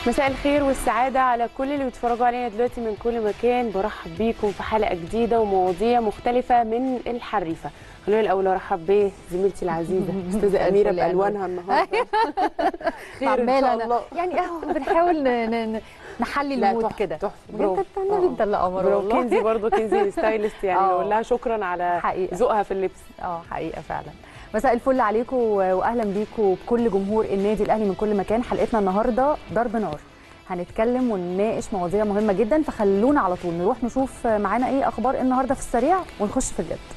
مساء الخير والسعادة على كل اللي بيتفرجوا علينا دلوقتي من كل مكان برحب بيكم في حلقة جديدة ومواضيع مختلفة من الحريفة خلوني الأول أرحب بزميلتي العزيزة أستاذة أميرة الفل يا بألوانها النهاردة خير إن عمالة شاء أنا الله يعني اهو بنحاول ن- ن- نحلي لا، المود تحفة، كده تحفة، برافو. انت النبي آه. انت اللي قمر برافو والله كنزي برضه كنزي ستايلست يعني آه. نقول لها شكرا على حقيقة. ذوقها في اللبس اه حقيقه فعلا مساء الفل عليكم واهلا بيكم بكل جمهور النادي الاهلي من كل مكان حلقتنا النهارده ضرب نار هنتكلم ونناقش مواضيع مهمه جدا فخلونا على طول نروح نشوف معانا ايه اخبار النهارده في السريع ونخش في الجد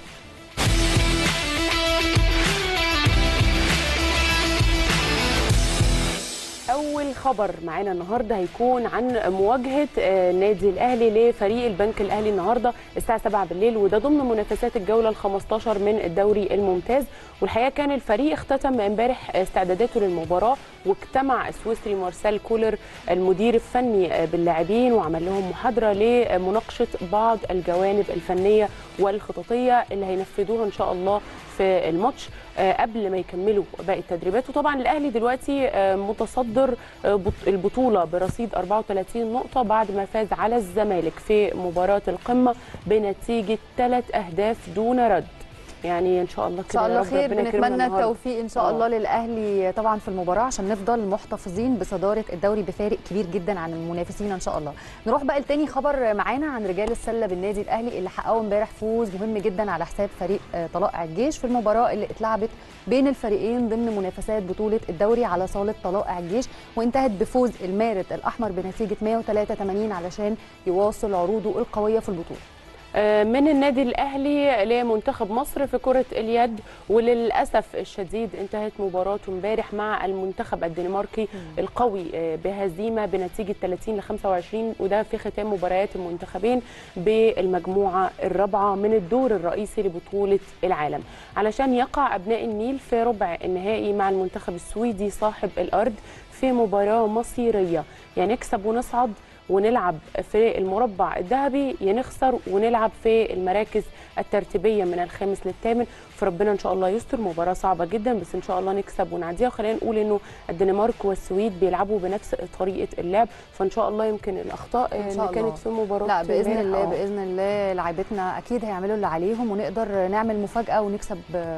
أول خبر معانا النهارده هيكون عن مواجهة آه، النادي الأهلي لفريق البنك الأهلي النهارده الساعة 7 بالليل وده ضمن منافسات الجولة ال 15 من الدوري الممتاز والحقيقة كان الفريق اختتم امبارح استعداداته للمباراة واجتمع السويسري مارسيل كولر المدير الفني آه، باللاعبين وعمل لهم محاضرة لمناقشة بعض الجوانب الفنية والخططية اللي هينفذوها إن شاء الله في الماتش آه، قبل ما يكملوا باقي التدريبات وطبعا الاهلي دلوقتي آه، متصدر آه، بط- البطوله برصيد 34 نقطه بعد ما فاز على الزمالك في مباراه القمه بنتيجه ثلاث اهداف دون رد يعني ان شاء الله ان كده شاء يا الله رب خير ربنا يكرمنا بنتمنى النهاردة. التوفيق ان شاء آه. الله للاهلي طبعا في المباراه عشان نفضل محتفظين بصداره الدوري بفارق كبير جدا عن المنافسين ان شاء الله نروح بقى لتاني خبر معانا عن رجال السله بالنادي الاهلي اللي حققوا امبارح فوز مهم جدا على حساب فريق آه، طلائع الجيش في المباراه اللي اتلعبت بين الفريقين ضمن منافسات بطوله الدوري على صاله طلائع الجيش وانتهت بفوز المارد الاحمر بنتيجه 183 علشان يواصل عروضه القويه في البطوله آه، من النادي الاهلي لمنتخب مصر في كره اليد وللاسف الشديد انتهت مباراته امبارح مع المنتخب الدنماركي القوي آه، بهزيمه بنتيجه 30 ل 25 وده في ختام مباريات المنتخبين بالمجموعه الرابعه من الدور الرئيسي لبطوله العالم علشان يقع ابناء النيل في ربع النهائي مع المنتخب السويدي صاحب الارض في مباراه مصيريه يعني نكسب ونصعد ونلعب في المربع الذهبي يا نخسر ونلعب في المراكز الترتيبيه من الخامس للثامن فربنا ان شاء الله يستر مباراه صعبه جدا بس ان شاء الله نكسب ونعديها وخلينا نقول انه الدنمارك والسويد بيلعبوا بنفس طريقه اللعب فان شاء الله يمكن الاخطاء إن شاء اللي الله. كانت في مباراه لا باذن امبارح، الله آه. باذن الله لاعبتنا اكيد هيعملوا اللي عليهم ونقدر نعمل مفاجاه ونكسب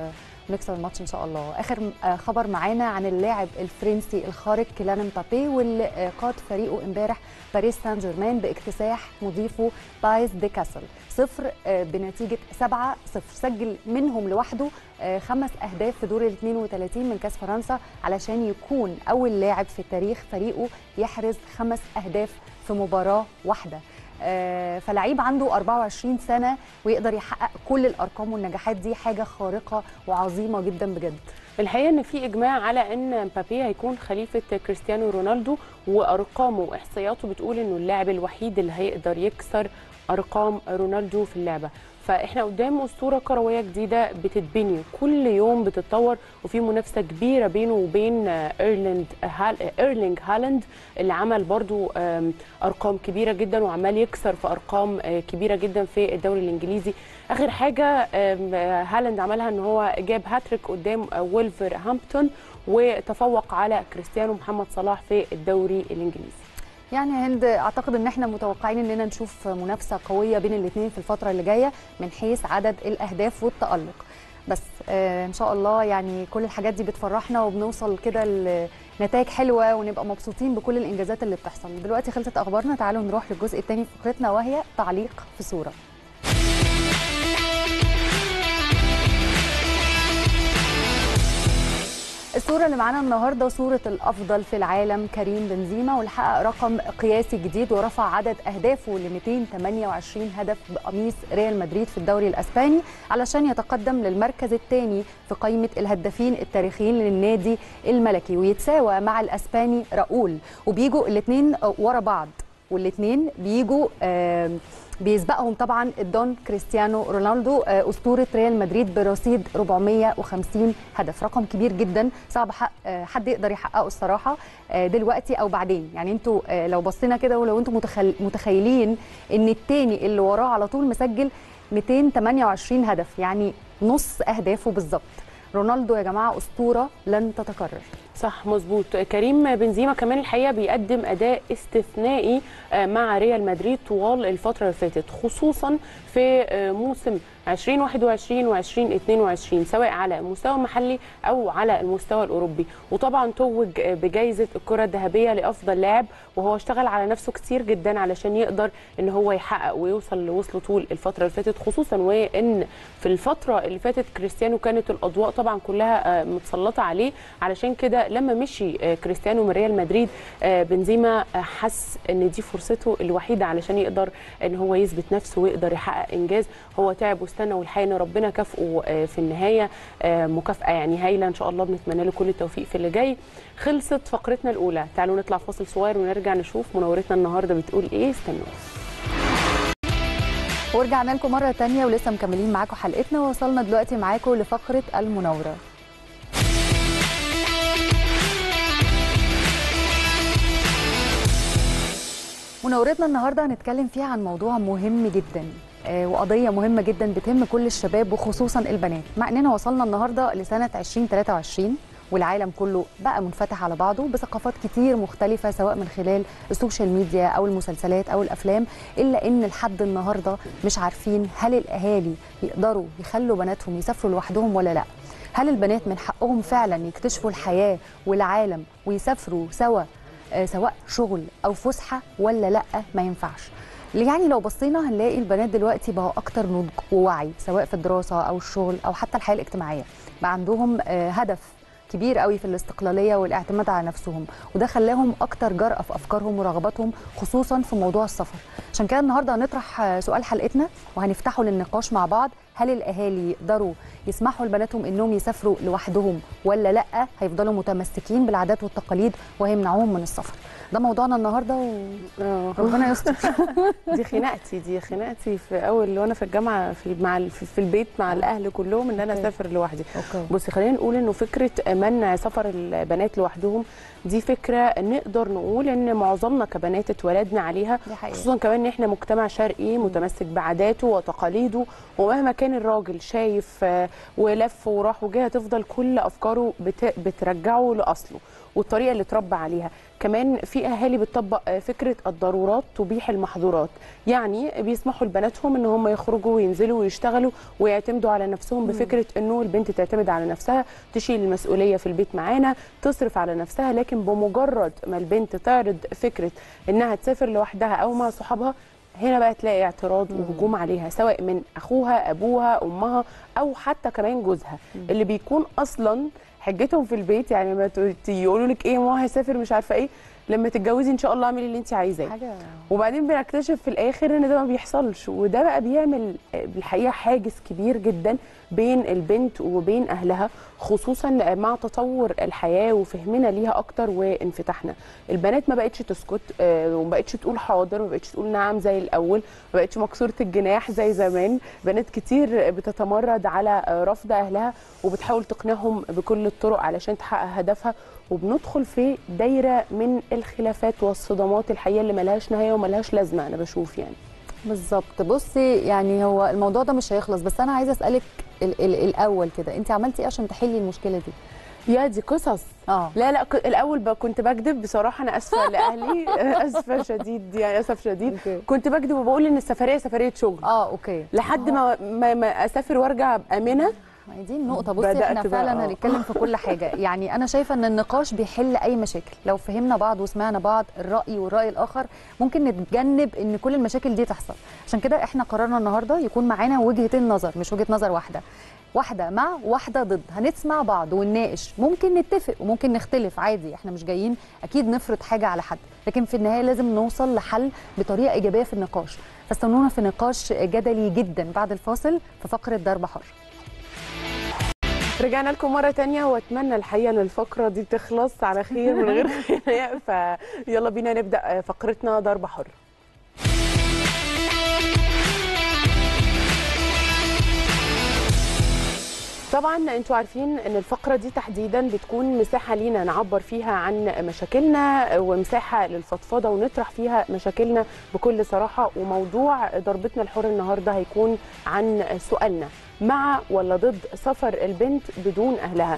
نكسب الماتش ان شاء الله اخر آه، خبر معانا عن اللاعب الفرنسي الخارق كيلان مبابي واللي آه، قاد فريقه امبارح باريس سان جيرمان باكتساح مضيفه بايس دي كاسل صفر آه، بنتيجه 7 صفر سجل منهم لوحده آه، خمس اهداف في دور ال 32 من كاس فرنسا علشان يكون اول لاعب في تاريخ فريقه يحرز خمس اهداف في مباراه واحده آه، فلعيب عنده 24 سنه ويقدر يحقق كل الارقام والنجاحات دي حاجه خارقه وعظيمه جدا بجد الحقيقه ان في اجماع على ان مبابي هيكون خليفه كريستيانو رونالدو وارقامه واحصائياته بتقول انه اللاعب الوحيد اللي هيقدر يكسر ارقام رونالدو في اللعبه فاحنا قدام اسطوره كرويه جديده بتتبني كل يوم بتتطور وفي منافسه كبيره بينه وبين آه، ايرلند هال ايرلينج هالاند اللي عمل برضو آم، ارقام كبيره جدا وعمال يكسر في ارقام آه، كبيره جدا في الدوري الانجليزي اخر حاجه آم، آه، هالاند عملها ان هو جاب هاتريك قدام آه، وولفرهامبتون وتفوق على كريستيانو محمد صلاح في الدوري الانجليزي يعني يا هند اعتقد ان احنا متوقعين اننا نشوف منافسه قويه بين الاثنين في الفتره اللي جايه من حيث عدد الاهداف والتالق بس آه ان شاء الله يعني كل الحاجات دي بتفرحنا وبنوصل كده لنتائج حلوه ونبقى مبسوطين بكل الانجازات اللي بتحصل دلوقتي خلصت اخبارنا تعالوا نروح للجزء الثاني في فقرتنا وهي تعليق في صوره الصورة اللي معانا النهارده صورة الأفضل في العالم كريم بنزيما واللي حقق رقم قياسي جديد ورفع عدد أهدافه ل 228 هدف بقميص ريال مدريد في الدوري الأسباني علشان يتقدم للمركز الثاني في قائمة الهدافين التاريخيين للنادي الملكي ويتساوى مع الأسباني راؤول وبيجوا الاثنين ورا بعض والاثنين بيجوا آم، بيسبقهم طبعا الدون كريستيانو رونالدو آه، اسطوره ريال مدريد برصيد 450 هدف رقم كبير جدا صعب حق آه، حد يقدر يحققه الصراحه آه، دلوقتي او بعدين يعني انتوا آه، لو بصينا كده ولو انتوا متخل- متخيلين ان التاني اللي وراه على طول مسجل 228 هدف يعني نص اهدافه بالظبط رونالدو يا جماعه اسطوره لن تتكرر صح مظبوط كريم بنزيما كمان الحقيقه بيقدم اداء استثنائي آه، مع ريال مدريد طوال الفتره اللي فاتت خصوصا في آه، موسم 2021 و2022 سواء على المستوى المحلي او على المستوى الاوروبي وطبعا توج آه، بجائزه الكره الذهبيه لافضل لاعب وهو اشتغل على نفسه كتير جدا علشان يقدر ان هو يحقق ويوصل اللي وصله طول الفتره اللي فاتت خصوصا وان في الفتره اللي فاتت كريستيانو كانت الاضواء طبعا كلها آه، متسلطه عليه علشان كده لما مشي آه، كريستيانو من ريال مدريد آه، بنزيما آه، حس ان دي فرصته الوحيده علشان يقدر ان هو يثبت نفسه ويقدر يحقق انجاز هو تعب واستنى والحقيقه ان ربنا كافئه آه، في النهايه آه، مكافاه يعني هايله ان شاء الله بنتمنى له كل التوفيق في اللي جاي خلصت فقرتنا الاولى تعالوا نطلع فاصل صغير ونرجع نشوف منورتنا النهارده بتقول ايه استنوا ورجعنا لكم مرة تانية ولسه مكملين معاكم حلقتنا ووصلنا دلوقتي معاكم لفقرة المناورة مناورتنا النهاردة هنتكلم فيها عن موضوع مهم جدا آه، وقضية مهمة جدا بتهم كل الشباب وخصوصا البنات مع اننا وصلنا النهاردة لسنة 2023 والعالم كله بقى منفتح على بعضه بثقافات كتير مختلفة سواء من خلال السوشيال ميديا أو المسلسلات أو الأفلام إلا إن لحد النهاردة مش عارفين هل الأهالي يقدروا يخلوا بناتهم يسافروا لوحدهم ولا لأ هل البنات من حقهم فعلا يكتشفوا الحياة والعالم ويسافروا سوا آه، سواء شغل أو فسحة ولا لأ ما ينفعش يعني لو بصينا هنلاقي البنات دلوقتي بقوا اكتر نضج ووعي سواء في الدراسه او الشغل او حتى الحياه الاجتماعيه بقى عندهم آه، هدف كبير قوي في الاستقلاليه والاعتماد على نفسهم وده خلاهم اكتر جرأه في افكارهم ورغباتهم خصوصا في موضوع السفر عشان كده النهارده هنطرح آه، سؤال حلقتنا وهنفتحه للنقاش مع بعض هل الاهالي يقدروا يسمحوا لبناتهم انهم يسافروا لوحدهم ولا لا هيفضلوا متمسكين بالعادات والتقاليد وهيمنعوهم من السفر ده موضوعنا النهارده وربنا يستر دي خناقتي دي خناقتي في اول وانا في الجامعه في مع ال- في البيت مع الاهل كلهم ان انا أوكي. اسافر لوحدي اوكي بصي خلينا نقول انه فكره منع سفر البنات لوحدهم دي فكره نقدر نقول ان معظمنا كبنات اتولدنا عليها دي حقيقة. خصوصا كمان ان احنا مجتمع شرقي متمسك بعاداته وتقاليده ومهما كان الراجل شايف آه، ولف وراح وجه هتفضل كل افكاره بت- بترجعه لاصله والطريقه اللي اتربى عليها كمان في اهالي بتطبق آه، فكره الضرورات تبيح المحظورات يعني بيسمحوا لبناتهم ان هم يخرجوا وينزلوا ويشتغلوا ويعتمدوا على نفسهم بفكره انه البنت تعتمد على نفسها تشيل المسؤوليه في البيت معانا تصرف على نفسها لكن بمجرد ما البنت تعرض فكره انها تسافر لوحدها او مع صحابها هنا بقى تلاقي اعتراض وهجوم عليها سواء من اخوها ابوها امها او حتى كمان جوزها اللي بيكون اصلا حجتهم في البيت يعني ما يقولوا لك ايه ما هو هيسافر مش عارفه ايه لما تتجوزي ان شاء الله اعملي اللي انت عايزاه حاجه وبعدين بنكتشف في الاخر ان ده ما بيحصلش وده بقى بيعمل بالحقيقه حاجز كبير جدا بين البنت وبين اهلها خصوصا مع تطور الحياه وفهمنا ليها اكتر وانفتاحنا البنات ما بقتش تسكت آه، وما بقتش تقول حاضر ما بقتش تقول نعم زي الاول ما بقتش مكسوره الجناح زي زمان بنات كتير بتتمرد على آه، رفض اهلها وبتحاول تقنعهم بكل الطرق علشان تحقق هدفها وبندخل في دايره من الخلافات والصدامات الحقيقه اللي ملهاش نهايه وملهاش لازمه انا بشوف يعني بالظبط بصي يعني هو الموضوع ده مش هيخلص بس انا عايزه اسالك ال ال الاول كده انت عملتي ايه عشان تحلي المشكله دي يا دي قصص اه لا لا ك- الاول ب- كنت بكذب بصراحه انا اسفه لاهلي اسفه شديد يعني اسف شديد أوكي. كنت بكذب وبقول ان السفريه سفريه شغل اه اوكي لحد ما ما, ما اسافر وارجع امنه ما هي دي النقطة بصي بدأت احنا بقى، فعلا آه. هنتكلم في كل حاجة يعني أنا شايفة إن النقاش بيحل أي مشاكل لو فهمنا بعض وسمعنا بعض الرأي والرأي الآخر ممكن نتجنب إن كل المشاكل دي تحصل عشان كده احنا قررنا النهاردة يكون معانا وجهتين نظر مش وجهة نظر واحدة واحدة مع واحدة ضد هنسمع بعض ونناقش ممكن نتفق وممكن نختلف عادي احنا مش جايين أكيد نفرض حاجة على حد لكن في النهاية لازم نوصل لحل بطريقة إيجابية في النقاش فاستنونا في نقاش جدلي جدا بعد الفاصل في فقرة ضرب حر رجعنا لكم مرة تانية واتمنى الحقيقة ان الفقرة دي تخلص على خير من غير خناق فيلا بينا نبدأ فقرتنا ضرب حر طبعا انتوا عارفين ان الفقره دي تحديدا بتكون مساحه لينا نعبر فيها عن مشاكلنا ومساحه للفضفضه ونطرح فيها مشاكلنا بكل صراحه وموضوع ضربتنا الحر النهارده هيكون عن سؤالنا مع ولا ضد سفر البنت بدون اهلها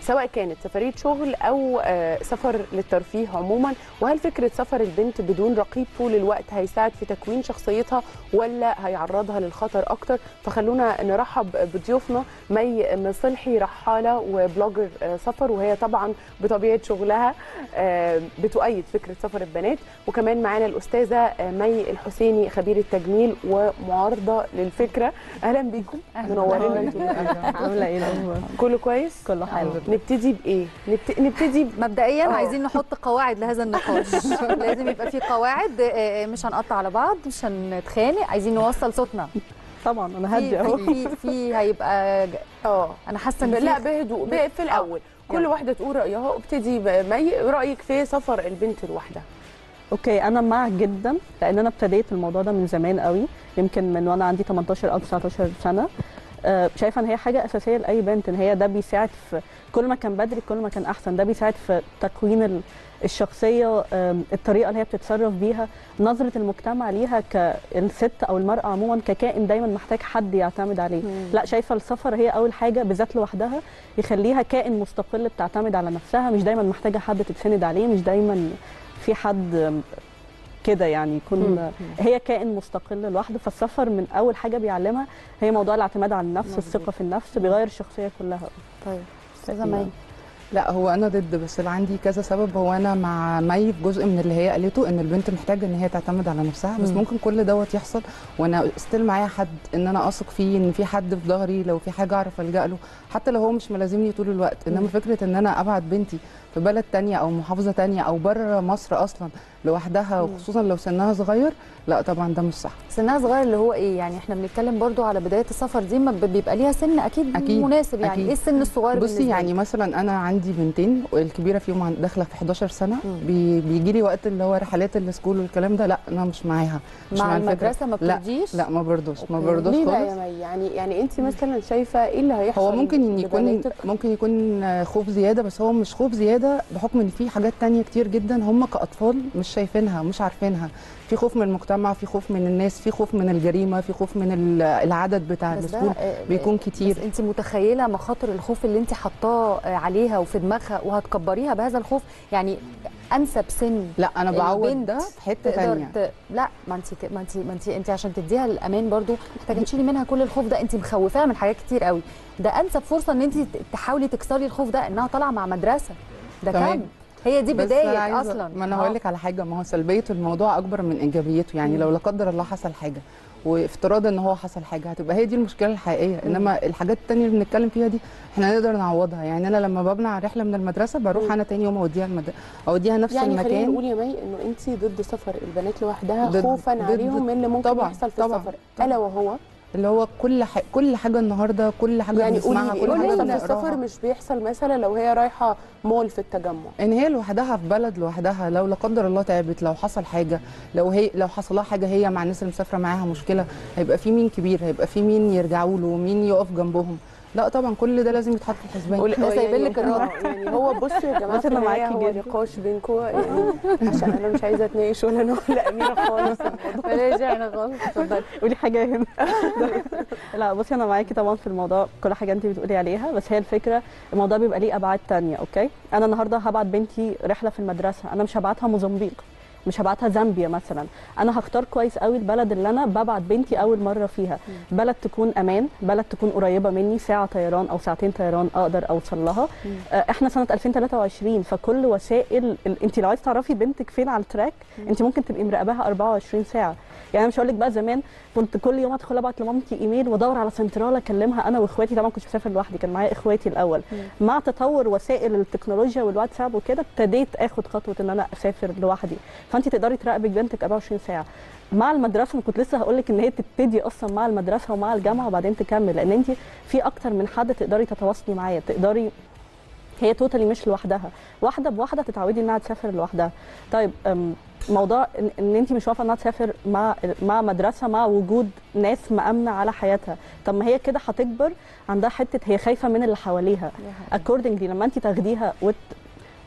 سواء كانت سفريه شغل او آه، سفر للترفيه عموما وهل فكره سفر البنت بدون رقيب طول الوقت هيساعد في تكوين شخصيتها ولا هيعرضها للخطر اكتر فخلونا نرحب بضيوفنا مي مصلحي رحاله وبلوجر آه، سفر وهي طبعا بطبيعه شغلها آه، بتؤيد فكره سفر البنات وكمان معانا الاستاذه آه، مي الحسيني خبير التجميل ومعارضه للفكره اهلا بيكم منورينا انتوا عامله ايه الاخبار كله كويس كله حلو نبتدي بايه نبت... نبتدي ب... مبدئيا آه. عايزين نحط قواعد لهذا النقاش لازم يبقى في قواعد آه، مش هنقطع على بعض مش هنتخانق عايزين نوصل صوتنا طبعا انا هاديه في اهو في في هيبقى ج- اه انا حاسه ان لا في بهدوء ب- في الاول كل واحده تقول رايها ابتدي بمي رايك في سفر البنت لوحدها اوكي انا مع جدا لان انا ابتديت الموضوع ده من زمان قوي يمكن من وانا عندي 18 او 19 سنه آه، شايفه ان هي حاجه اساسيه لاي بنت ان هي ده بيساعد في كل ما كان بدري كل ما كان احسن ده بيساعد في تكوين ال- الشخصيه آم، الطريقه اللي هي بتتصرف بيها نظره المجتمع ليها كالست او المراه عموما ككائن دايما محتاج حد يعتمد عليه لا شايفه السفر هي اول حاجه بالذات لوحدها يخليها كائن مستقل بتعتمد على نفسها مش دايما محتاجه حد تتسند عليه مش دايما في حد كده يعني يكون هي كائن مستقل لوحده فالسفر من اول حاجه بيعلمها هي موضوع الاعتماد على النفس الثقه في النفس بيغير الشخصيه كلها طيب استاذه مي لا هو انا ضد بس اللي عندي كذا سبب هو انا مع مي في جزء من اللي هي قالته ان البنت محتاجه ان هي تعتمد على نفسها بس مم. ممكن كل دوت يحصل وانا ستيل معايا حد ان انا اثق فيه ان في حد في ظهري لو في حاجه اعرف الجا له حتى لو هو مش ملازمني طول الوقت انما فكره ان انا ابعت بنتي في بلد تانية او محافظه تانية او بره مصر اصلا لوحدها وخصوصا لو سنها صغير لا طبعا ده مش صح سنها صغير اللي هو ايه يعني احنا بنتكلم برضو على بدايه السفر دي ما ب- بيبقى ليها سن اكيد, أكيد، مناسب يعني أكيد. ايه السن الصغير بصي بالنسبة يعني لك؟ مثلا انا عندي بنتين والكبيره فيهم عن- داخله في 11 سنه مم. بي بيجي لي وقت اللي هو رحلات السكول والكلام ده لا انا مش معاها مش مع الفكرة. المدرسه ما لا بترضيش لا ما برضوش ما أوكي. برضوش ليه بقى خالص يا مي يعني يعني انت مثلا شايفه ايه اللي هيحصل هو ممكن إن يكون لبناتك؟ ممكن يكون خوف زياده بس هو مش خوف زياده بحكم ان في حاجات تانية كتير جدا هم كاطفال مش شايفينها مش عارفينها في خوف من المجتمع في خوف من الناس في خوف من الجريمه في خوف من ال- العدد بتاع بس ده السكول آه، بيكون بس كتير انت متخيله مخاطر الخوف اللي انت حطاه آه، عليها وفي دماغها وهتكبريها بهذا الخوف يعني انسب سن لا انا بعوض البنت ده في حته تقدر تانية ت... لا ما انت ك- ما انت ما انت انت عشان تديها الامان برضو محتاجه تشيلي منها كل الخوف ده انت مخوفاها من حاجات كتير قوي ده انسب فرصه ان انت ت- تحاولي تكسري الخوف ده انها طالعه مع مدرسه ده تمام. كان هي دي بس بدايه أنا عايزة- اصلا ما انا آه. هقول لك على حاجه ما هو سلبيه الموضوع اكبر من ايجابيته يعني لو لا قدر الله حصل حاجه وافتراض ان هو حصل حاجه هتبقى هي دي المشكله الحقيقيه انما الحاجات التانية اللي بنتكلم فيها دي احنا نقدر نعوضها يعني انا لما ببنى رحله من المدرسه بروح انا تاني يوم اوديها المد... اوديها نفس يعني خلينا المكان نقول يا مي انه انت ضد سفر البنات لوحدها ضد- خوفا ضد- عليهم من اللي ممكن طبعاً، يحصل في طبعاً، السفر طبعاً. الا وهو اللي هو كل ح... كل حاجه النهارده كل حاجه يعني بنسمعها قولي كل ايه اللي حاجه بيحصل في بنقراها السفر مش بيحصل مثلا لو هي رايحه مول في التجمع ان هي لوحدها في بلد لوحدها لو لا قدر الله تعبت لو حصل حاجه لو هي لو حصل لها حاجه هي مع الناس اللي مسافره معاها مشكله هيبقى في مين كبير هيبقى في مين يرجعوا له ومين يقف جنبهم لا طبعا كل ده لازم يتحط في الحسبان قول- إحنا يعني- سايبين لك الرد. آه، يعني هو بصوا يا جماعه بس في أنا النهاية معاكي هو جدا. نقاش بينكم يعني عشان انا مش عايزه اتناقش ولا انا ولا اميره خالص بلاش احنا خالص اتفضلي قولي حاجه هنا لا بصي انا معاكي طبعا في الموضوع كل حاجه انت بتقولي عليها بس هي الفكره الموضوع بيبقى ليه ابعاد تانية اوكي انا النهارده هبعت بنتي رحله في المدرسه انا مش هبعتها موزمبيق مش هبعتها زامبيا مثلا انا هختار كويس قوي البلد اللي انا ببعت بنتي اول مره فيها بلد تكون امان بلد تكون قريبه مني ساعه طيران او ساعتين طيران اقدر اوصل لها آه، احنا سنه 2023 فكل وسائل ال- انت لو عايز تعرفي بنتك فين على التراك انت ممكن تبقي مراقباها 24 ساعه يعني انا مش هقول لك بقى زمان كنت كل يوم ادخل ابعت لمامتي ايميل وادور على سنترال اكلمها انا واخواتي طبعا كنت بسافر لوحدي كان معايا اخواتي الاول مع تطور وسائل التكنولوجيا والواتساب وكده ابتديت اخد خطوه ان انا اسافر لوحدي فانت تقدري تراقبي بنتك 24 ساعه مع المدرسه انا كنت لسه هقول لك ان هي تبتدي اصلا مع المدرسه ومع الجامعه وبعدين تكمل لان انت في اكتر من حد تقدري تتواصلي معاه تقدري هي توتالي مش لوحدها واحده بواحده تتعودي انها تسافر لوحدها طيب أم، موضوع ان, إن انت مش واقفه انها تسافر مع مع مدرسه مع وجود ناس مامنه على حياتها طب ما هي كده هتكبر عندها حته هي خايفه من اللي حواليها اكوردنجلي لما انت تاخديها وت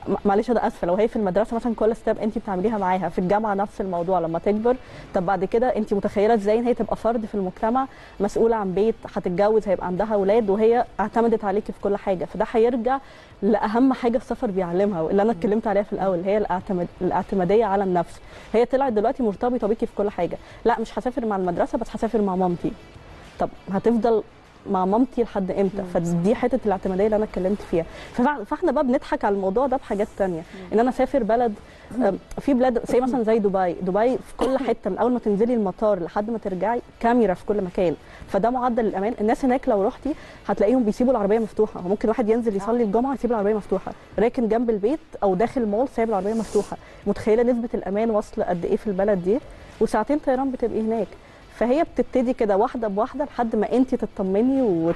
م- معلش انا اسفه لو هي في المدرسه مثلا كل ستيب انت بتعمليها معاها في الجامعه نفس الموضوع لما تكبر طب بعد كده انت متخيله ازاي ان هي تبقى فرد في المجتمع مسؤوله عن بيت هتتجوز هيبقى عندها اولاد وهي اعتمدت عليكي في كل حاجه فده هيرجع لاهم حاجه السفر بيعلمها واللي انا اتكلمت عليها في الاول هي الاعتماد الاعتماديه على النفس هي طلعت دلوقتي مرتبطه بيكي في كل حاجه لا مش هسافر مع المدرسه بس هسافر مع مامتي طب هتفضل مع مامتي لحد امتى فدي حته الاعتماديه اللي انا اتكلمت فيها ففع- فاحنا بقى بنضحك على الموضوع ده بحاجات تانية ان انا اسافر بلد أم، في بلاد زي مثلا زي دبي دبي في كل حته من اول ما تنزلي المطار لحد ما ترجعي كاميرا في كل مكان فده معدل الامان الناس هناك لو رحتي هتلاقيهم بيسيبوا العربيه مفتوحه هو ممكن واحد ينزل يصلي الجمعه يسيب العربيه مفتوحه راكن جنب البيت او داخل مول سايب العربيه مفتوحه متخيله نسبه الامان واصله قد ايه في البلد دي وساعتين طيران بتبقي هناك فهي بتبتدي كده واحده بواحده لحد ما انت تطمني وت...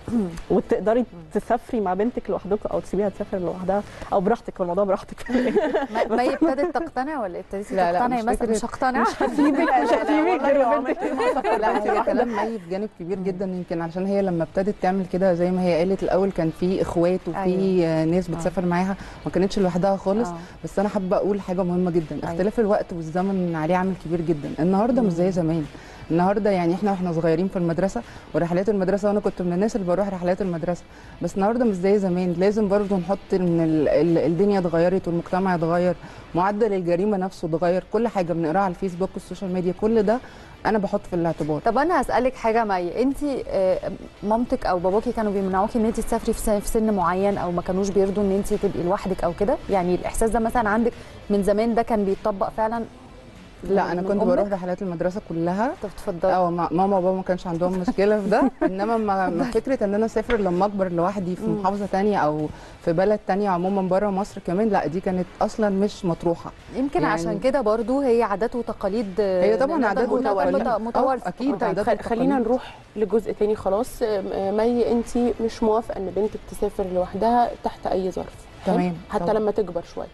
وتقدري تسافري مع بنتك لوحدكم او تسيبيها تسافر لوحدها او براحتك الموضوع براحتك ما ما هي ابتدت تقتنع ولا ابتدتي لا، لا، تقتنعي مش مثلا فكرة- مش هقتنع مش هسيبك مش هسيبك غير ما بنتك لا هي كلام مي في جانب كبير جدا يمكن علشان هي لما ابتدت تعمل كده زي ما هي قالت الاول كان في اخوات وفي أيوة. ناس بتسافر معاها ما كانتش لوحدها خالص آه. بس انا حابه اقول حاجه مهمه جدا اختلاف الوقت والزمن عليه عامل كبير جدا النهارده مش زي زمان النهارده يعني احنا واحنا صغيرين في المدرسه ورحلات المدرسه وانا كنت من الناس اللي بروح رحلات المدرسه بس النهارده مش زي زمان لازم برضو نحط ان ال- ال- الدنيا اتغيرت والمجتمع اتغير معدل الجريمه نفسه اتغير كل حاجه بنقراها على الفيسبوك والسوشيال ميديا كل ده انا بحط في الاعتبار طب انا هسالك حاجه مي انت مامتك او باباكي كانوا بيمنعوكي ان انت تسافري في سن, في سن معين او ما كانوش بيرضوا ان انت تبقي لوحدك او كده يعني الاحساس ده مثلا عندك من زمان ده كان بيتطبق فعلا لا انا من كنت أمك؟ بروح رحلات المدرسه كلها طب اتفضلي اه ما- ماما وبابا ما كانش عندهم مشكله في ده انما ما ما فكره ان انا اسافر لما اكبر لوحدي في محافظه تانية او في بلد تانية عموما بره مصر كمان لا دي كانت اصلا مش مطروحه يمكن يعني- عشان كده برضو هي عادات وتقاليد هي طبعا نقدر عادات نقول إنها وتقاليد. مت- آه، متوارثه أكيد. آه. طيب عادات خل- وتقاليد. خلينا نروح لجزء تاني خلاص م- مي انت مش موافقه ان بنتك تسافر لوحدها تحت اي ظرف حلو؟ تمام، حتى طبعا. لما تكبر شويه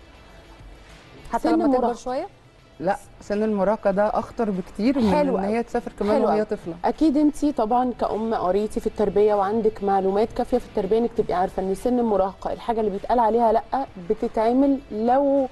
حتى سن لما تكبر المراهقة. شويه لا سن المراهقه ده اخطر بكتير من حلو ان أوي. هي تسافر كمان حلو وهي أوي. طفله اكيد انت طبعا كأم قريتي في التربيه وعندك معلومات كافيه في التربيه انك تبقي عارفه ان سن المراهقه الحاجه اللي بيتقال عليها لا بتتعمل لو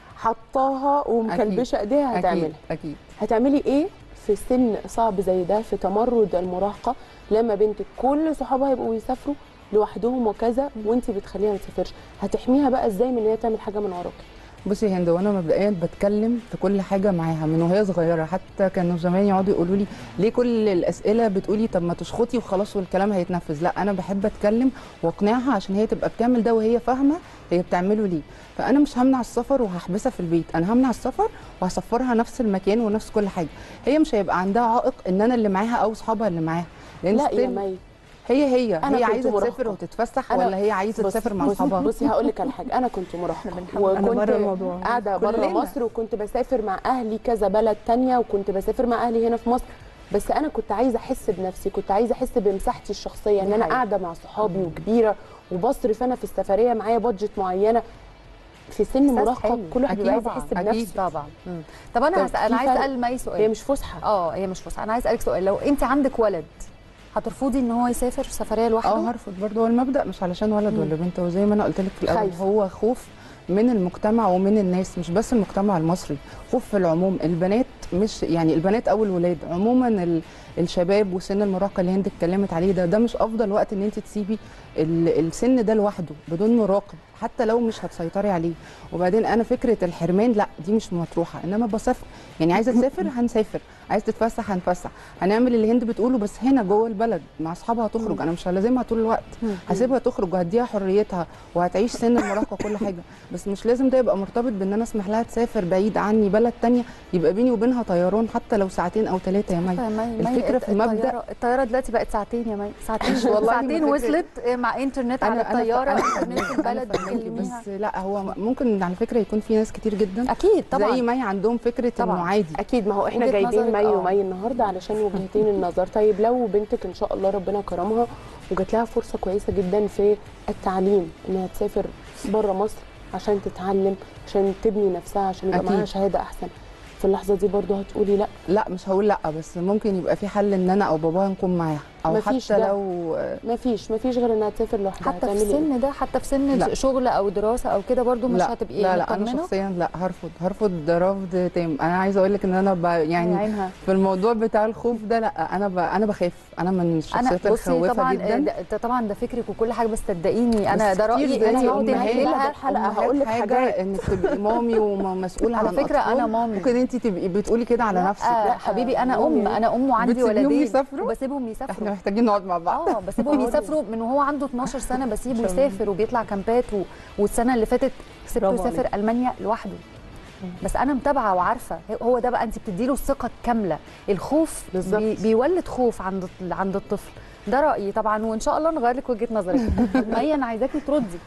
حطاها ومكلبشه ايديها اكيد هتعملها اكيد هتعملي ايه في سن صعب زي ده في تمرد المراهقه لما بنتك كل صحابها يبقوا يسافروا لوحدهم وكذا وانت بتخليها ما تسافرش هتحميها بقى ازاي من ان هي تعمل حاجه من وراكي بصي يا هند وانا مبدئيا بتكلم في كل حاجه معاها من وهي صغيره حتى كانوا زمان يقعدوا يقولوا لي ليه كل الاسئله بتقولي طب ما تشخطي وخلاص والكلام هيتنفذ لا انا بحب اتكلم واقنعها عشان هي تبقى بتعمل ده وهي فاهمه هي بتعمله ليه فانا مش همنع السفر وهحبسها في البيت انا همنع السفر وهسفرها نفس المكان ونفس كل حاجه هي مش هيبقى عندها عائق ان انا اللي معاها او اصحابها اللي معاها لان لا يا still مي هي هي أنا هي كنت عايزه مراهقة. تسافر وتتفسح أنا- ولا هي عايزه بص- تسافر مع بص- اصحابها بصي هقول لك على حاجه انا كنت مراهقه أنا وكنت بره الموضوع. قاعده بره كلنا. مصر وكنت بسافر مع اهلي كذا بلد تانية وكنت بسافر مع اهلي هنا في مصر بس انا كنت عايزه احس بنفسي كنت عايزه احس بمساحتي الشخصيه ان دي انا حقيقة. قاعده مع صحابي وكبيره وبصرف انا في السفريه معايا بادجت معينه في سن إحساس مراهقه حلو. كل واحد بيبقى عايز طبعاً. يحس أكيد. بنفسه طبعا مم. طب انا طب هسأل في انا عايزه فرق. اسال مي سؤال هي مش فسحه اه هي مش فسحه انا عايز اسالك سؤال لو انت عندك ولد هترفضي ان هو يسافر سفريه لوحده اه هرفض برضه هو المبدا مش علشان ولد ولا بنت هو زي ما انا قلت لك في الاول خايف. هو خوف من المجتمع ومن الناس مش بس المجتمع المصري خوف في العموم البنات مش يعني البنات او الولاد عموما ال- الشباب وسن المراهقه اللي هند اتكلمت عليه ده ده مش افضل وقت ان انت تسيبي ال- السن ده لوحده بدون مراقب حتى لو مش هتسيطري عليه وبعدين انا فكره الحرمان لا دي مش مطروحه انما بسافر يعني عايزه تسافر هنسافر عايز تتفسح هنفسح هنعمل اللي هند بتقوله بس هنا جوه البلد مع اصحابها هتخرج انا مش هلازمها طول الوقت هسيبها تخرج وهديها حريتها وهتعيش سن المراهقه وكل حاجه بس مش لازم ده يبقى مرتبط بان انا اسمح لها تسافر بعيد عني بلد تانية يبقى بيني وبينها طيران حتى لو ساعتين او ثلاثه يا مي يا مي الفكرة في المبدأ- الطياره الطياره دلوقتي بقت ساعتين يا مي ساعتين والله ساعتين ما فكرة- وصلت مع انترنت على أنا- أنا ف- الطياره أنا انترنت فاهماكي، البلد أنا فاهماكي، بتكلميها بس لا هو ممكن على فكره يكون في ناس كتير جدا اكيد طبعا زي مي عندهم فكره طبعاً. انه عادي اكيد ما هو احنا وجهة جايبين نظرك، مي آه. ومي النهارده علشان وجهتين النظر طيب لو بنتك ان شاء الله ربنا كرمها وجات لها فرصه كويسه جدا في التعليم انها تسافر بره مصر عشان تتعلم عشان تبني نفسها عشان يبقى أكيد. معاها شهاده احسن في اللحظه دي برضو هتقولي لا لا مش هقول لا بس ممكن يبقى في حل ان انا او باباها نكون معاها او مفيش حتى ده. لو ما فيش ما فيش غير انها تسافر لوحدها حتى في هتعملي إيه؟ السن ده حتى في سن لا. شغل او دراسه او كده برضو مش لا هتبقي لا لا انا مطمنة؟ شخصيا لا هرفض هرفض رفض تام انا عايزه اقول لك ان انا ب... يا يعني عينها في الموضوع بتاع الخوف ده لا انا ب... انا بخاف انا من انا الشخصيات بصي الخوافه طبعا جدا ده ده طبعا ده فكرك وكل حاجه بس صدقيني انا بس ده كتير رايي زي انا هقعد أمهات انقلها بعد الحلقة أمهات هقول لك حاجه حاجات. انك تبقي مامي ومسؤوله عن على فكرة أنا أطفال. مامي. ممكن انت تبقي بتقولي كده على لا، نفسك حبيبي انا مامي. ام انا ام وعندي بتسيبيهم ولدين يسافروا؟ وبسيبهم احنا يسافروا محتاجين نقعد مع بعض اه بسيبهم يسافروا من وهو عنده 12 سنه بسيبه يسافر وبيطلع كامبات و... والسنه اللي فاتت سبته برافو يسافر المانيا لوحده بس انا متابعه وعارفه هو ده بقى انت بتديله الثقه الكامله الخوف بالظبط. بي... بيولد خوف عند عند الطفل ده رايي طبعا وان شاء الله نغير لك وجهه نظرك مي انا عايزاكي تردي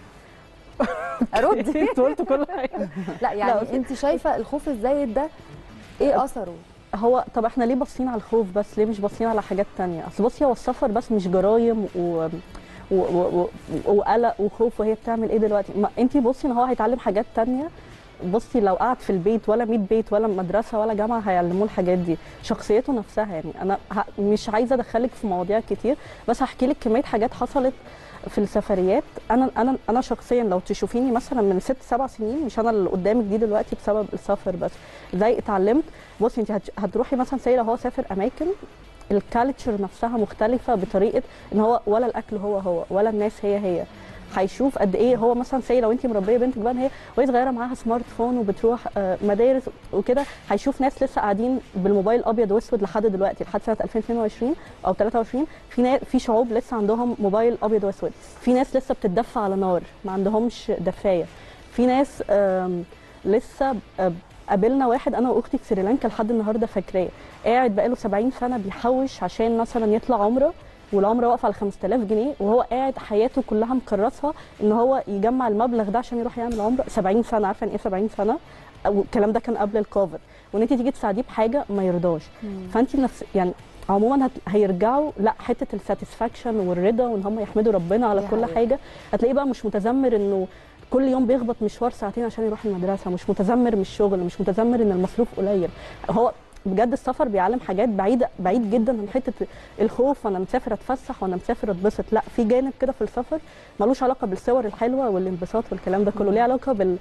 اردي انت قلت كل حاجه لا يعني بس- انت شايفه الخوف الزايد ده ايه اثره هو طب احنا ليه باصين على الخوف بس ليه مش باصين على حاجات تانية اصل بصي هو السفر بس مش جرايم و و- و- و- وقلق وخوف وهي بتعمل ايه دلوقتي ما انت بصي ان هو هيتعلم حاجات تانية بصي لو قعد في البيت ولا 100 بيت ولا مدرسه ولا جامعه هيعلموه الحاجات دي شخصيته نفسها يعني انا ه- مش عايزه ادخلك في مواضيع كتير بس هحكي لك كميه حاجات حصلت في السفريات انا انا انا شخصيا لو تشوفيني مثلا من ست سبع سنين مش انا اللي قدامك دي دلوقتي بسبب السفر بس ازاي اتعلمت بصي انت هتش- هتروحي مثلا سي لو هو سافر اماكن الكالتشر نفسها مختلفه بطريقه ان هو ولا الاكل هو هو ولا الناس هي هي هيشوف قد ايه هو مثلا سي لو انت مربيه بنتك بقى إن هي وهي صغيره معاها سمارت فون وبتروح آه، مدارس وكده هيشوف ناس لسه قاعدين بالموبايل ابيض واسود لحد دلوقتي لحد سنه 2022 او 23 في نا- في شعوب لسه عندهم موبايل ابيض واسود في ناس لسه بتتدفى على نار ما عندهمش دفايه في ناس آم، لسه آه، قابلنا واحد انا واختي في سريلانكا لحد النهارده فاكراه قاعد بقاله 70 سنه بيحوش عشان مثلا يطلع عمره والعمره واقفه على 5000 جنيه وهو قاعد حياته كلها مكرسها ان هو يجمع المبلغ ده عشان يروح يعمل عمره 70 سنه عارفه يعني ايه 70 سنه أو الكلام ده كان قبل الكوفيد وان انت تيجي تساعديه بحاجه ما يرضاش فانت نفس يعني عموما هت... هيرجعوا لا حته الساتسفاكشن والرضا وان هم يحمدوا ربنا على دي كل حقيقة. حاجه هتلاقيه بقى مش متذمر انه كل يوم بيخبط مشوار ساعتين عشان يروح المدرسه مش متذمر من الشغل مش متذمر ان المصروف قليل هو بجد السفر بيعلم حاجات بعيده بعيد جدا عن حته الخوف وانا مسافر اتفسح وانا مسافر اتبسط لا في جانب كده في السفر ملوش علاقه بالصور الحلوه والانبساط والكلام ده كله ليه علاقه بال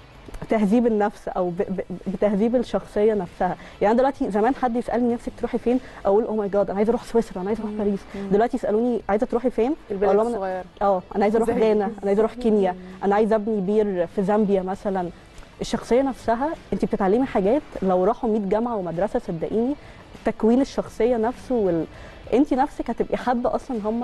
تهذيب النفس او ب- ب- بتهذيب الشخصيه نفسها يعني أنا دلوقتي زمان حد يسالني نفسك تروحي فين اقول او ماي جاد انا عايزه اروح سويسرا انا عايزه اروح باريس دلوقتي يسالوني عايزه تروحي فين البلاد أقول لهم أنا- الصغيره اه انا عايزه اروح زي- غانا انا عايزه اروح كينيا انا عايزه ابني بير في زامبيا مثلا الشخصيه نفسها انت بتتعلمي حاجات لو راحوا 100 جامعه ومدرسه صدقيني تكوين الشخصيه نفسه وال... انت نفسك هتبقي حابه اصلا هم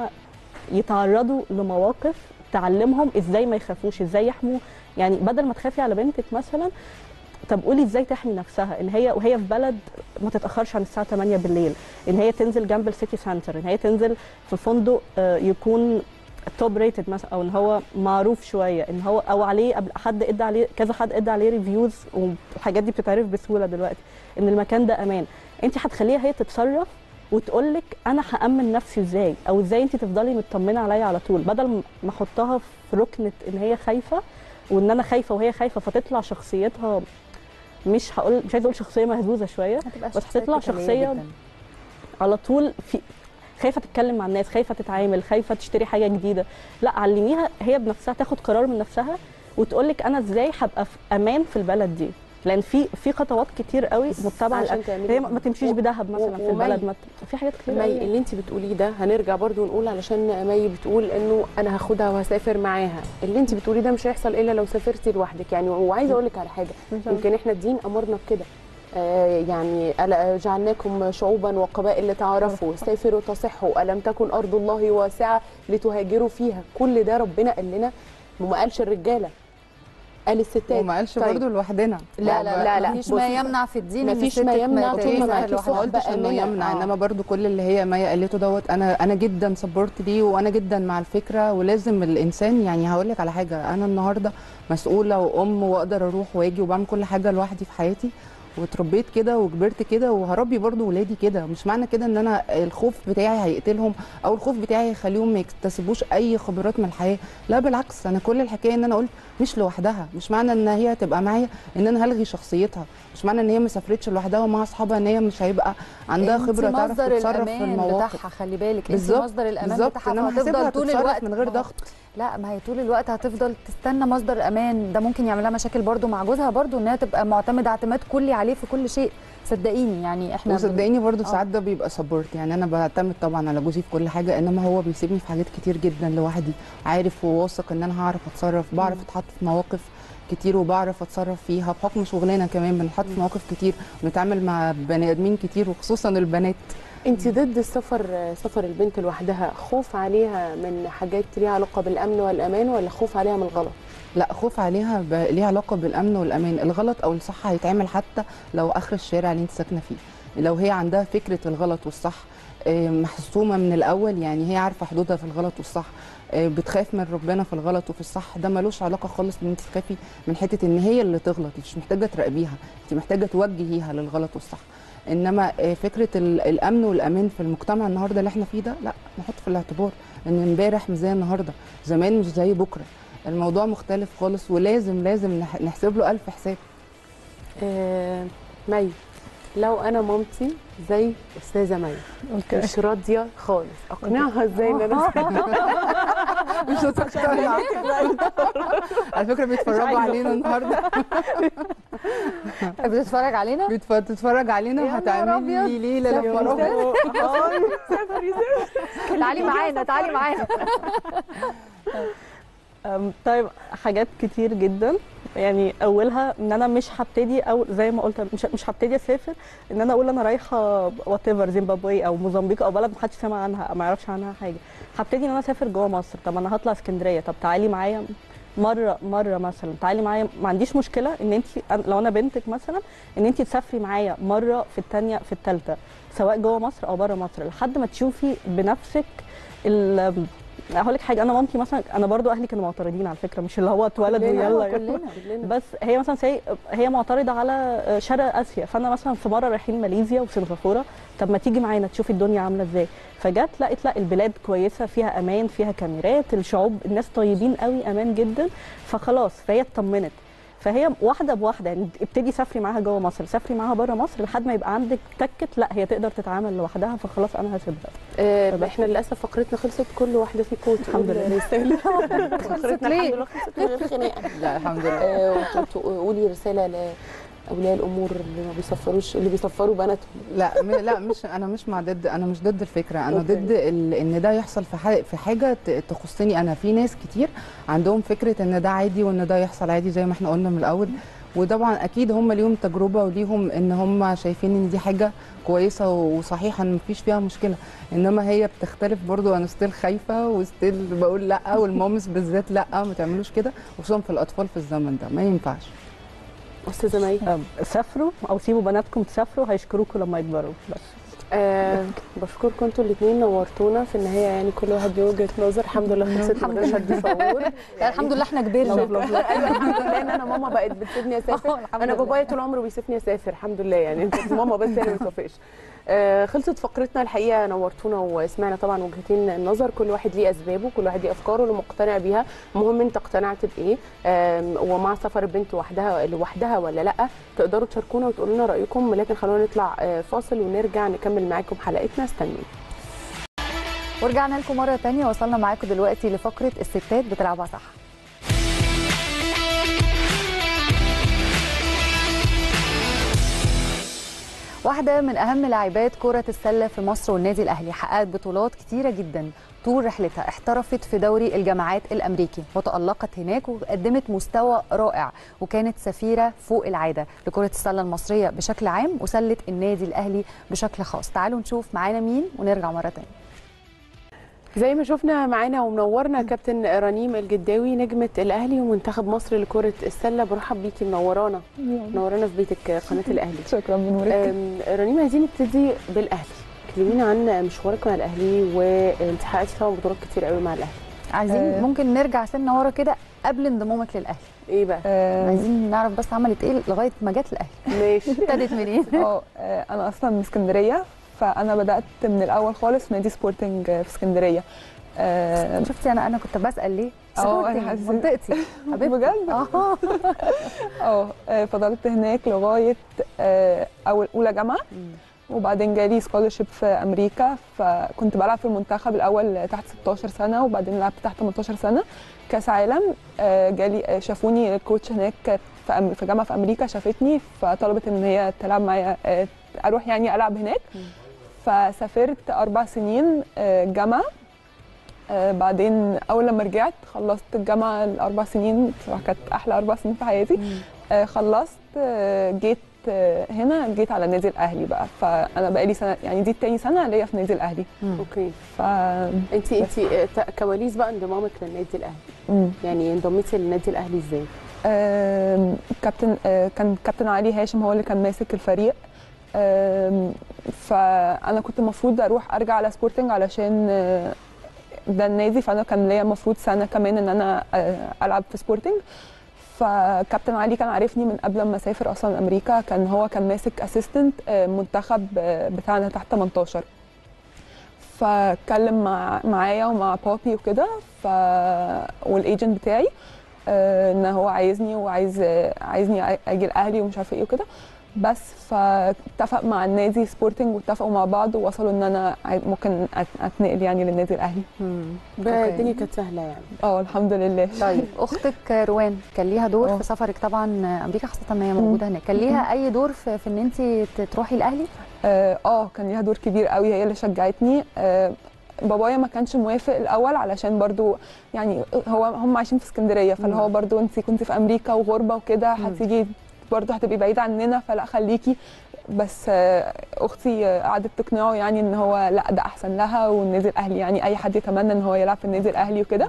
يتعرضوا لمواقف تعلمهم ازاي ما يخافوش ازاي يحموا يعني بدل ما تخافي على بنتك مثلا طب قولي ازاي تحمي نفسها ان هي وهي في بلد ما تتاخرش عن الساعه 8 بالليل ان هي تنزل جنب السيتي سنتر ان هي تنزل في فندق آه، يكون توب ريتد مثلا او ان هو معروف شويه ان هو او عليه قبل حد ادى عليه كذا حد ادى عليه ريفيوز والحاجات دي بتتعرف بسهوله دلوقتي ان المكان ده امان انت هتخليها هي تتصرف وتقول لك انا هامن نفسي ازاي او ازاي انت تفضلي مطمنه عليا على طول بدل ما احطها في ركنه ان هي خايفه وان انا خايفه وهي خايفه فتطلع شخصيتها مش هقول مش عايزه اقول شخصيه مهزوزه شويه هتبقى بس شخصية هتطلع قتالية شخصية جداً. على طول في خايفه تتكلم مع الناس خايفه تتعامل خايفه تشتري حاجه جديده لا علميها هي بنفسها تاخد قرار من نفسها وتقول لك انا ازاي هبقى في امان في البلد دي لان في في خطوات كتير قوي متبعه عشان الأ- تعملي هي ما ما تمشيش و- بدهب مثلا في ومي- البلد ما ت- في حاجات كتير مي قوي اللي انت بتقوليه ده هنرجع برضو نقول علشان مي بتقول انه انا هاخدها وهسافر معاها اللي انت بتقوليه ده مش هيحصل الا لو سافرتي لوحدك يعني وعايزه اقول لك على حاجه يمكن احنا الدين امرنا بكده آه يعني ألا جعلناكم شعوبا وقبائل لتعارفوا سافروا تصحوا الم تكن ارض الله واسعه لتهاجروا فيها كل ده ربنا قال لنا وما قالش الرجاله قال الستات وما قالش طيب. برضه لوحدنا لا لا لا، لا، مفيش بصي. ما يمنع في الدين إن مفيش الست ما يمنع ت- طول ما تسافر معاكي لوحدها. ما قلتش انه بأمانة. يمنع آه. انما برضو كل اللي هي مي قالته دوت انا انا جدا سبورت ليه وانا جدا مع الفكره ولازم الانسان يعني هقول لك على حاجه انا النهارده مسؤوله وام واقدر اروح واجي وبعمل كل حاجه لوحدي في حياتي واتربيت كده وكبرت كده وهربي برضو ولادي كده مش معنى كده ان انا الخوف بتاعي هيقتلهم او الخوف بتاعي هيخليهم ما يكتسبوش اي خبرات من الحياه لا بالعكس انا كل الحكايه ان انا قلت مش لوحدها مش معنى ان هي تبقى معايا ان انا هلغي شخصيتها مش معنى ان هي ما سافرتش لوحدها ومع اصحابها ان هي مش هيبقى عندها انت خبره تعرف مصدر تتصرف في الأمان المواقف بتاعها خلي بالك انت بالظبط مصدر الامان بالظبط بتاعها انما هسيبها فهتفضل طول تتصرف الوقت من غير ما هو- ضغط لا ما هي طول الوقت هتفضل تستنى مصدر امان ده ممكن يعمل لها مشاكل برضو مع جوزها برضو انها تبقى معتمده اعتماد كلي عليه في كل شيء صدقيني يعني احنا بن- وصدقيني برضو آه. ساعات ده بيبقى سبورت يعني انا بعتمد طبعا على جوزي في كل حاجه انما هو بيسيبني في حاجات كتير جدا لوحدي عارف وواثق ان انا هعرف اتصرف بعرف اتحط في مواقف كتير وبعرف اتصرف فيها بحكم شغلنا كمان بنتحط في مواقف كتير بنتعامل مع بني ادمين كتير وخصوصا البنات انت ضد السفر سفر البنت لوحدها خوف عليها من حاجات ليها علاقه بالامن والامان ولا خوف عليها من الغلط لا خوف عليها ب... ليها علاقه بالامن والامان الغلط او الصح هيتعمل حتى لو اخر الشارع اللي انت ساكنه فيه لو هي عندها فكره الغلط والصح آه، محسومه من الاول يعني هي عارفه حدودها في الغلط والصح آه، بتخاف من ربنا في الغلط وفي الصح ده ملوش علاقه خالص ان انت تخافي من حته ان هي اللي تغلط مش محتاجه تراقبيها انت محتاجه توجهيها للغلط والصح انما آه، فكره ال- الامن والامان في المجتمع النهارده اللي احنا فيه ده لا نحط في الاعتبار ان امبارح مش زي النهارده زمان مش زي بكره الموضوع مختلف خالص ولازم لازم نح- نحسب له ألف حساب آه مي لو انا مامتي زي استاذه مي اوكي مش راضيه خالص اقنعها ازاي ان انا مش هتقتنع على فكره بيتفرجوا عايزة علينا النهارده بتتفرج علينا بيتف- بتتفرج علينا يا نهار وهتعملي أبيض. لي ليله لما اروح تعالي معانا تعالي معانا أم، طيب حاجات كتير جدا يعني اولها ان انا مش هبتدي او زي ما قلت مش مش هبتدي اسافر ان انا اقول انا رايحه وات ايفر زيمبابوي او موزمبيق او بلد محدش سمع عنها أو ما يعرفش عنها حاجه هبتدي ان انا اسافر جوه مصر طب انا هطلع اسكندريه طب تعالي معايا مره مره مثلا تعالي معايا ما عنديش مشكله ان انت لو انا بنتك مثلا ان انت تسافري معايا مره في الثانيه في الثالثه سواء جوه مصر او بره مصر لحد ما تشوفي بنفسك ال هقول لك حاجه انا مامتي مثلا انا برضو اهلي كانوا معترضين على فكره مش اللي هو اتولد كلنا، ويلا آه، يلا. كلنا بس هي مثلا سي هي معترضه على شرق اسيا فانا مثلا في مره رايحين ماليزيا وسنغافوره طب ما تيجي معانا تشوفي الدنيا عامله ازاي فجت لقيت لا البلاد كويسه فيها امان فيها كاميرات الشعوب الناس طيبين قوي امان جدا فخلاص فهي اطمنت فهي واحده بواحده يعني ابتدي سافري معاها جوه مصر سافري معاها بره مصر لحد ما يبقى عندك تكت لا هي تقدر تتعامل لوحدها فخلاص انا هسيبها آه احنا للاسف فقرتنا خلصت كل واحده فيكم الحمد لله. رساله فقرتنا ليه؟ الحمد لله خلصت من غير خناقه لا الحمد لله آه، وت- قولي رساله لاولياء الامور اللي ما بيسفروش اللي بيسفروا بناتهم لا م- لا مش انا مش مع ضد انا مش ضد الفكره انا أوكي. ضد ال- ان ده يحصل في حاجه في حاجه ت- تخصني انا في ناس كتير عندهم فكره ان ده عادي وان ده يحصل عادي زي ما احنا قلنا من الاول وطبعا اكيد هم ليهم تجربه وليهم ان هم شايفين ان دي حاجه كويسه وصحيحه ان مفيش فيها مشكله انما هي بتختلف برضو انا ستيل خايفه وستيل بقول لا والمامس بالذات لا ما تعملوش كده وخصوصا في الاطفال في الزمن ده ما ينفعش استاذه مي أم، سافروا او سيبوا بناتكم تسافروا هيشكروكم لما يكبروا بس آه بشكركم انتوا الاثنين نورتونا في النهايه يعني كل واحد له وجهه نظر الحمد لله خلصت من غير شد شعور الحمد لله احنا كبرنا ايوه الحمد لله ان انا ماما بقت بتسيبني اسافر الحمد انا لله. بابايا طول عمره بيسيبني اسافر الحمد لله يعني انت ماما بس هي اللي ما بتوافقش آه، خلصت فقرتنا الحقيقه نورتونا وسمعنا طبعا وجهتين النظر كل واحد ليه اسبابه كل واحد ليه افكاره اللي مقتنع بيها المهم انت اقتنعت بايه آم، ومع سفر البنت وحدها لوحدها ولا لا تقدروا تشاركونا وتقولوا لنا رايكم لكن خلونا نطلع آه، فاصل ونرجع نكمل معاكم حلقتنا استنوا ورجعنا لكم مره تانية وصلنا معاكم دلوقتي لفقره الستات بتلعبها صح واحدة من أهم لاعبات كرة السلة في مصر والنادي الأهلي حققت بطولات كتيرة جدا طول رحلتها احترفت في دوري الجامعات الأمريكي وتألقت هناك وقدمت مستوى رائع وكانت سفيرة فوق العادة لكرة السلة المصرية بشكل عام وسلة النادي الأهلي بشكل خاص تعالوا نشوف معانا مين ونرجع مرة تانية زي ما شفنا معانا ومنورنا كابتن رنيم الجداوي نجمة الأهلي ومنتخب مصر لكرة السلة برحب بيكي منورانا منورانا في بيتك قناة الأهلي شكرا بنورك أم، رنيم عايزين نبتدي بالأهلي كلمينا عن مشوارك مع الأهلي وانت حققتي طبعا بطولات كتير قوي مع الأهلي عايزين آه. ممكن نرجع سنة ورا كده قبل انضمامك للأهلي ايه بقى آه، عايزين نعرف بس عملت ايه لغايه ما جت الاهلي ماشي ابتدت منين اه آه، انا اصلا من اسكندريه فانا بدات من الاول خالص في نادي سبورتنج آه، في اسكندريه آه، شفتي انا انا كنت بسال ليه اه، سبورتنج، أنا حسيت- منطقتي حبيبتي بجد اه اه آه، فضلت هناك لغايه آه، اول اولى جامعه وبعدين جالي سكولرشيب في امريكا فكنت بلعب في المنتخب الاول تحت 16 سنه وبعدين لعبت تحت 18 سنه كاس عالم آه، جالي آه، شافوني الكوتش هناك في أم- في جامعه في امريكا شافتني فطلبت ان هي تلعب معايا آه، اروح يعني العب هناك فسافرت اربع سنين آه، جامعه آه، بعدين اول لما رجعت خلصت الجامعه الاربع سنين بصراحه كانت احلى اربع سنين في حياتي آه، خلصت آه، جيت آه، هنا جيت على النادي الاهلي بقى فانا بقالي سنه يعني دي تاني سنه ليا في النادي الاهلي اوكي ف انت انت كواليس بقى انضمامك للنادي الاهلي مم. يعني انضميتي للنادي الاهلي ازاي آم، كابتن آه، كان كابتن علي هاشم هو اللي كان ماسك الفريق آم، فانا كنت المفروض اروح ارجع على سبورتنج علشان آه، ده النادي فانا كان ليا المفروض سنه كمان ان انا آه، العب في سبورتنج فكابتن علي كان عارفني من قبل ما اسافر اصلا امريكا كان هو كان ماسك اسيستنت منتخب آه، بتاعنا تحت 18 فاتكلم مع معايا ومع بابي وكده ف والايجنت بتاعي آه، ان هو عايزني وعايز آه، عايزني اجي الاهلي ومش عارفه ايه وكده بس فاتفق مع النادي سبورتنج واتفقوا مع بعض ووصلوا ان انا عاي- ممكن أت- اتنقل يعني للنادي الاهلي بقى الدنيا كانت سهله يعني اه الحمد لله طيب اختك روان كان ليها دور اه. في سفرك طبعا امريكا خاصه ان هي موجوده هناك كان ليها اي دور في, في ان انت ت- تروحي الاهلي اه آه، كان ليها دور كبير قوي هي اللي شجعتني آه بابايا ما كانش موافق الاول علشان برضو يعني هو هم عايشين في اسكندريه فاللي هو برضو انت كنت في امريكا وغربه وكده هتيجي برضو هتبقي بعيده عننا فلا خليكي بس آه، اختي آه، قعدت تقنعه يعني ان هو لا ده احسن لها والنادي الاهلي يعني اي حد يتمنى ان هو يلعب في النادي الاهلي وكده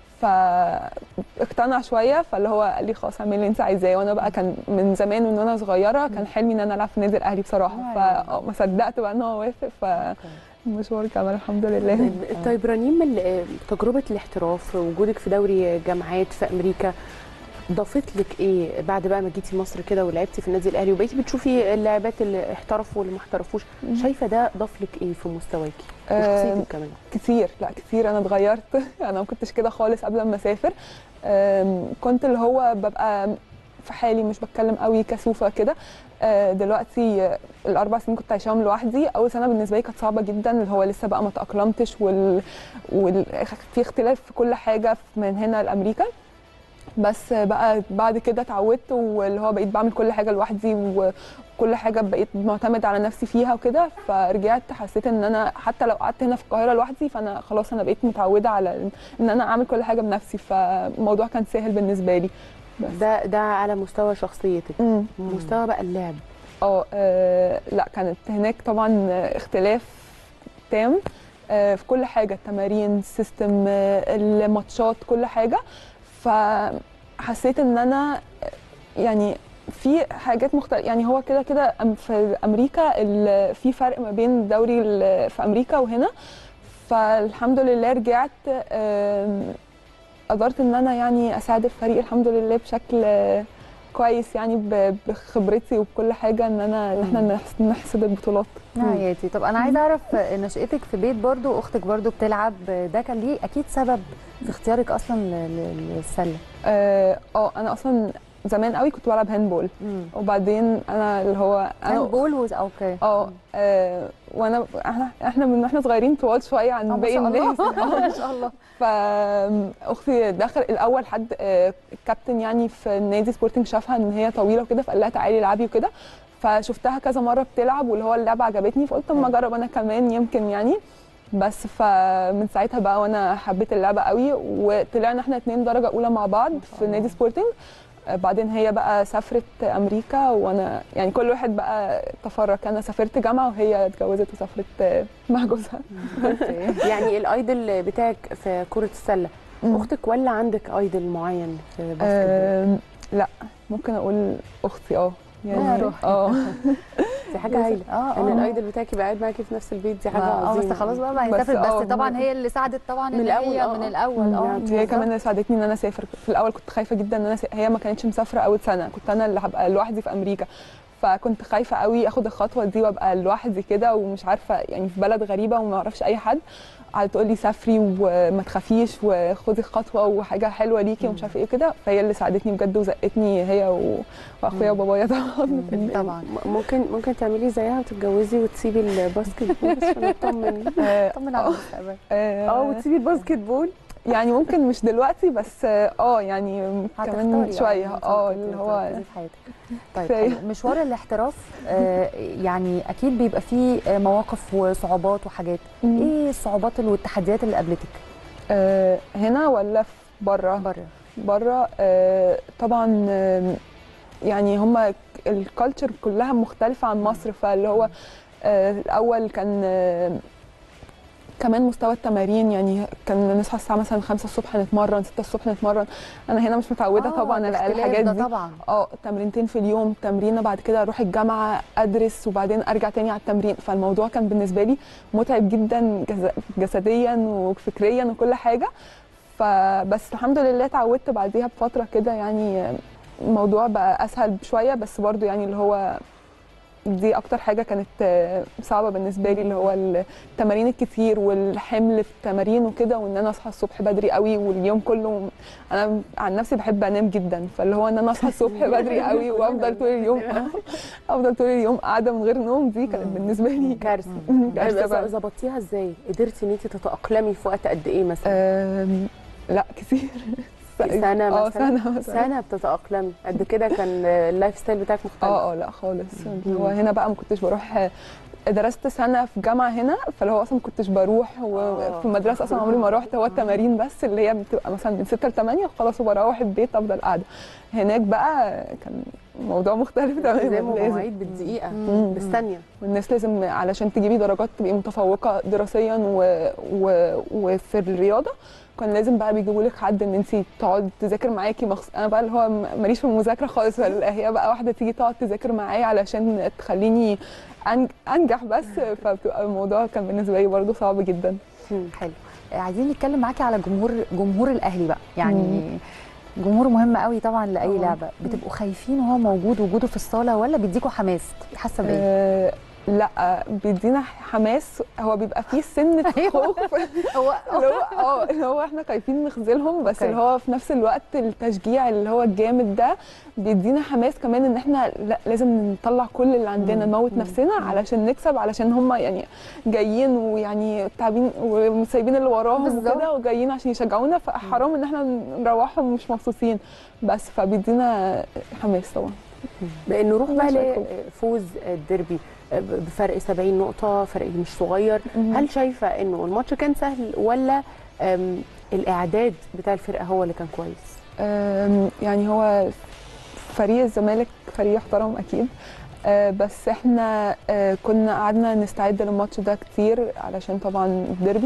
فاقتنع شويه فاللي هو قال لي خلاص اعملي اللي انت عايزاه وانا بقى كان من زمان وان انا صغيره كان حلمي ان انا العب في النادي الاهلي بصراحه فما صدقت بقى ان هو وافق فالمشوار كمل الحمد لله طيب رنيم ال- تجربه الاحتراف وجودك في دوري جامعات في امريكا ضافت لك ايه بعد بقى ما جيتي مصر كده ولعبتي في النادي الاهلي وبقيتي بتشوفي اللاعبات اللي احترفوا واللي ما احترفوش شايفه ده ضاف لك ايه في مستواكي وشخصيتك كمان كتير لا كتير انا اتغيرت انا ما كنتش كده خالص قبل ما اسافر أم، كنت اللي هو ببقى في حالي مش بتكلم قوي كسوفه كده آه، دلوقتي آه، الاربع سنين كنت عايشاهم لوحدي اول سنه بالنسبه لي كانت صعبه جدا اللي هو لسه بقى ما تاقلمتش وال... وال... في اختلاف في كل حاجه من هنا لامريكا بس بقى بعد كده اتعودت واللي هو بقيت بعمل كل حاجه لوحدي وكل حاجه بقيت معتمد على نفسي فيها وكده فرجعت حسيت ان انا حتى لو قعدت هنا في القاهره لوحدي فانا خلاص انا بقيت متعوده على ان انا اعمل كل حاجه بنفسي فالموضوع كان سهل بالنسبه لي بس. ده ده على مستوى شخصيتك مم. مستوى بقى اللعب اه آه، لا كانت هناك طبعا اختلاف تام آه، في كل حاجه التمارين السيستم آه، الماتشات كل حاجه فحسيت ان انا يعني في حاجات مختلفه يعني هو كده كده أم- في امريكا ال- في فرق ما بين الدوري ال- في امريكا وهنا فالحمد لله رجعت آم، قدرت ان انا يعني اساعد الفريق الحمد لله بشكل آه، كويس يعني ب- بخبرتي وبكل حاجه ان انا ان احنا نحس- نحسب البطولات نهايتي طب انا عايزه اعرف نشأتك في بيت برضو اختك برضو بتلعب ده كان ليه اكيد سبب في اختيارك اصلا ل- ل- للسله اه آه، انا اصلا زمان قوي كنت بلعب هاندبول وبعدين انا اللي هو هاند انا بول وز اوكي اه آه، وانا احنا احنا من واحنا صغيرين طوال شويه آه، عن ما باقي شاء الله. الناس ما شاء الله فاختي دخل الاول حد آه، كابتن يعني في النادي سبورتنج شافها ان هي طويله وكده فقال لها تعالي العبي وكده فشفتها كذا مره بتلعب واللي هو اللعبه عجبتني فقلت اما اجرب انا كمان يمكن يعني بس فمن ساعتها بقى وانا حبيت اللعبه قوي وطلعنا احنا اتنين درجه اولى مع بعض في نادي سبورتنج آه، بعدين هي بقى سافرت امريكا وانا يعني كل واحد بقى تفرق انا سافرت جامعه وهي اتجوزت وسافرت آه، مع جوزها يعني الايدل بتاعك في كره السله مم. اختك ولا عندك ايدل معين في باسكت آم، لا ممكن اقول اختي اه يا روحي. اه دي حاجه هايله اه ان اه الايدل بتاعك يبقى قاعد معاكي في نفس البيت دي حاجه اه عظيمه بس خلاص بقى بقى بس هيسافر اه بس طبعا هي اللي ساعدت طبعا من إن الأول، هي اه. من الاول مم. اه هي كمان اللي ساعدتني ان انا اسافر في الاول كنت خايفه جدا ان انا س... هي ما كانتش مسافره اول سنه كنت انا اللي هبقى لوحدي في امريكا فكنت خايفه قوي اخد الخطوه دي وابقى لوحدي كده ومش عارفه يعني في بلد غريبه وما اعرفش اي حد قعدت تقول لي سافري وما تخافيش وخدي الخطوه وحاجه حلوه ليكي ومش عارفه ايه كده فهي اللي ساعدتني بجد وزقتني هي و... واخويا وبابايا طبعا طبعا م- ممكن ممكن تعملي زيها وتتجوزي وتسيبي الباسكت بول بس عشان نطمن اه طمن على المستقبل اه وتسيبي الباسكت بول يعني ممكن مش دلوقتي بس اه يعني كمان هتختاري شويه يعني اه أنت اللي هو تركزي في حياتك طيب كفاية. حلو. مشوار الاحتراف آه، يعني اكيد بيبقى فيه آه، مواقف وصعوبات وحاجات مم. ايه الصعوبات والتحديات اللي قابلتك آه هنا ولا في بره بره بره آه طبعا آه يعني هما الكالتشر كلها مختلفة عن مصر فاللي هو آه الأول كان آه كمان مستوى التمارين يعني كان نصحى الساعة مثلا 5 الصبح نتمرن 6 الصبح نتمرن أنا هنا مش متعودة آه، طبعا على الاختلاف الحاجات ده دي طبعا اه تمرينتين في اليوم تمرينه بعد كده اروح الجامعه ادرس وبعدين ارجع تاني على التمرين فالموضوع كان بالنسبه لي متعب جدا جز- جسديا وفكريا وكل حاجه فبس الحمد لله اتعودت بعديها بفتره كده يعني الموضوع بقى اسهل شويه بس برضو يعني اللي هو دي اكتر حاجه كانت آه، صعبه بالنسبه لي اللي هو التمارين الكتير والحمل في التمارين وكده وان انا اصحى الصبح بدري قوي واليوم كله انا عن نفسي بحب انام جدا فاللي هو ان انا اصحى الصبح بدري قوي وافضل طول اليوم افضل طول اليوم قاعده من غير نوم دي كانت بالنسبه لي كارثه كارثة ز- فعلا. ظبطتيها ازاي قدرتي ان انت تتاقلمي في وقت قد ايه مثلا آم، لا كتير سنة اه مثلا؟ سنه مثلا سنه بتتاقلمي قد كده كان اللايف ستايل بتاعك مختلف اه اه لا خالص اللي هو هنا بقى ما كنتش بروح درست سنه في جامعه هنا فاللي هو اصلا ما كنتش بروح آه. وفي المدرسه اصلا عمري ما رحت هو التمارين بس اللي هي بتبقى مثلا من 6 ل 8 وخلاص وبروح البيت افضل قاعده هناك بقى كان موضوع مختلف زي تماما لازم مواعيد بالدقيقه مم. بالثانيه والناس لازم علشان تجيبي درجات تبقي متفوقه دراسيا و... و... وفي الرياضه كان لازم بقى بيجيبوا لك حد ان انت تقعد تذاكر معاكي مخص... انا بقى اللي هو م- ماليش في المذاكره خالص ولا هي بقى واحده تيجي تقعد تذاكر معايا علشان تخليني أنج... انجح بس فبتبقى الموضوع كان بالنسبه لي برضه صعب جدا حلو آه، عايزين نتكلم معاكي على جمهور جمهور الاهلي بقى يعني جمهور مهم قوي طبعا لاي طبعاً. لعبه بتبقوا خايفين وهو موجود وجوده في الصاله ولا بيديكوا حماس حاسه بايه آه لا بيدينا حماس هو بيبقى فيه سنه خوف هو اللي هو اه اللي هو احنا خايفين نخذلهم بس أوكي. اللي هو في نفس الوقت التشجيع اللي هو الجامد ده بيدينا حماس كمان ان احنا لا لازم نطلع كل اللي عندنا نموت نفسنا علشان نكسب علشان هم يعني جايين ويعني تعبين وسايبين اللي وراهم بالظبط. وكده وجايين عشان يشجعونا فحرام ان احنا نروحهم مش مبسوطين بس فبيدينا حماس طبعا بان نروح بقى مش هيكون. لفوز الديربي بفرق 70 نقطه فرق مش صغير هل شايفه انه الماتش كان سهل ولا أم، الاعداد بتاع الفرقه هو اللي كان كويس أم، يعني هو فريق الزمالك فريق يحترم اكيد أه، بس احنا أه، كنا قعدنا نستعد للماتش ده كتير علشان طبعا الديربي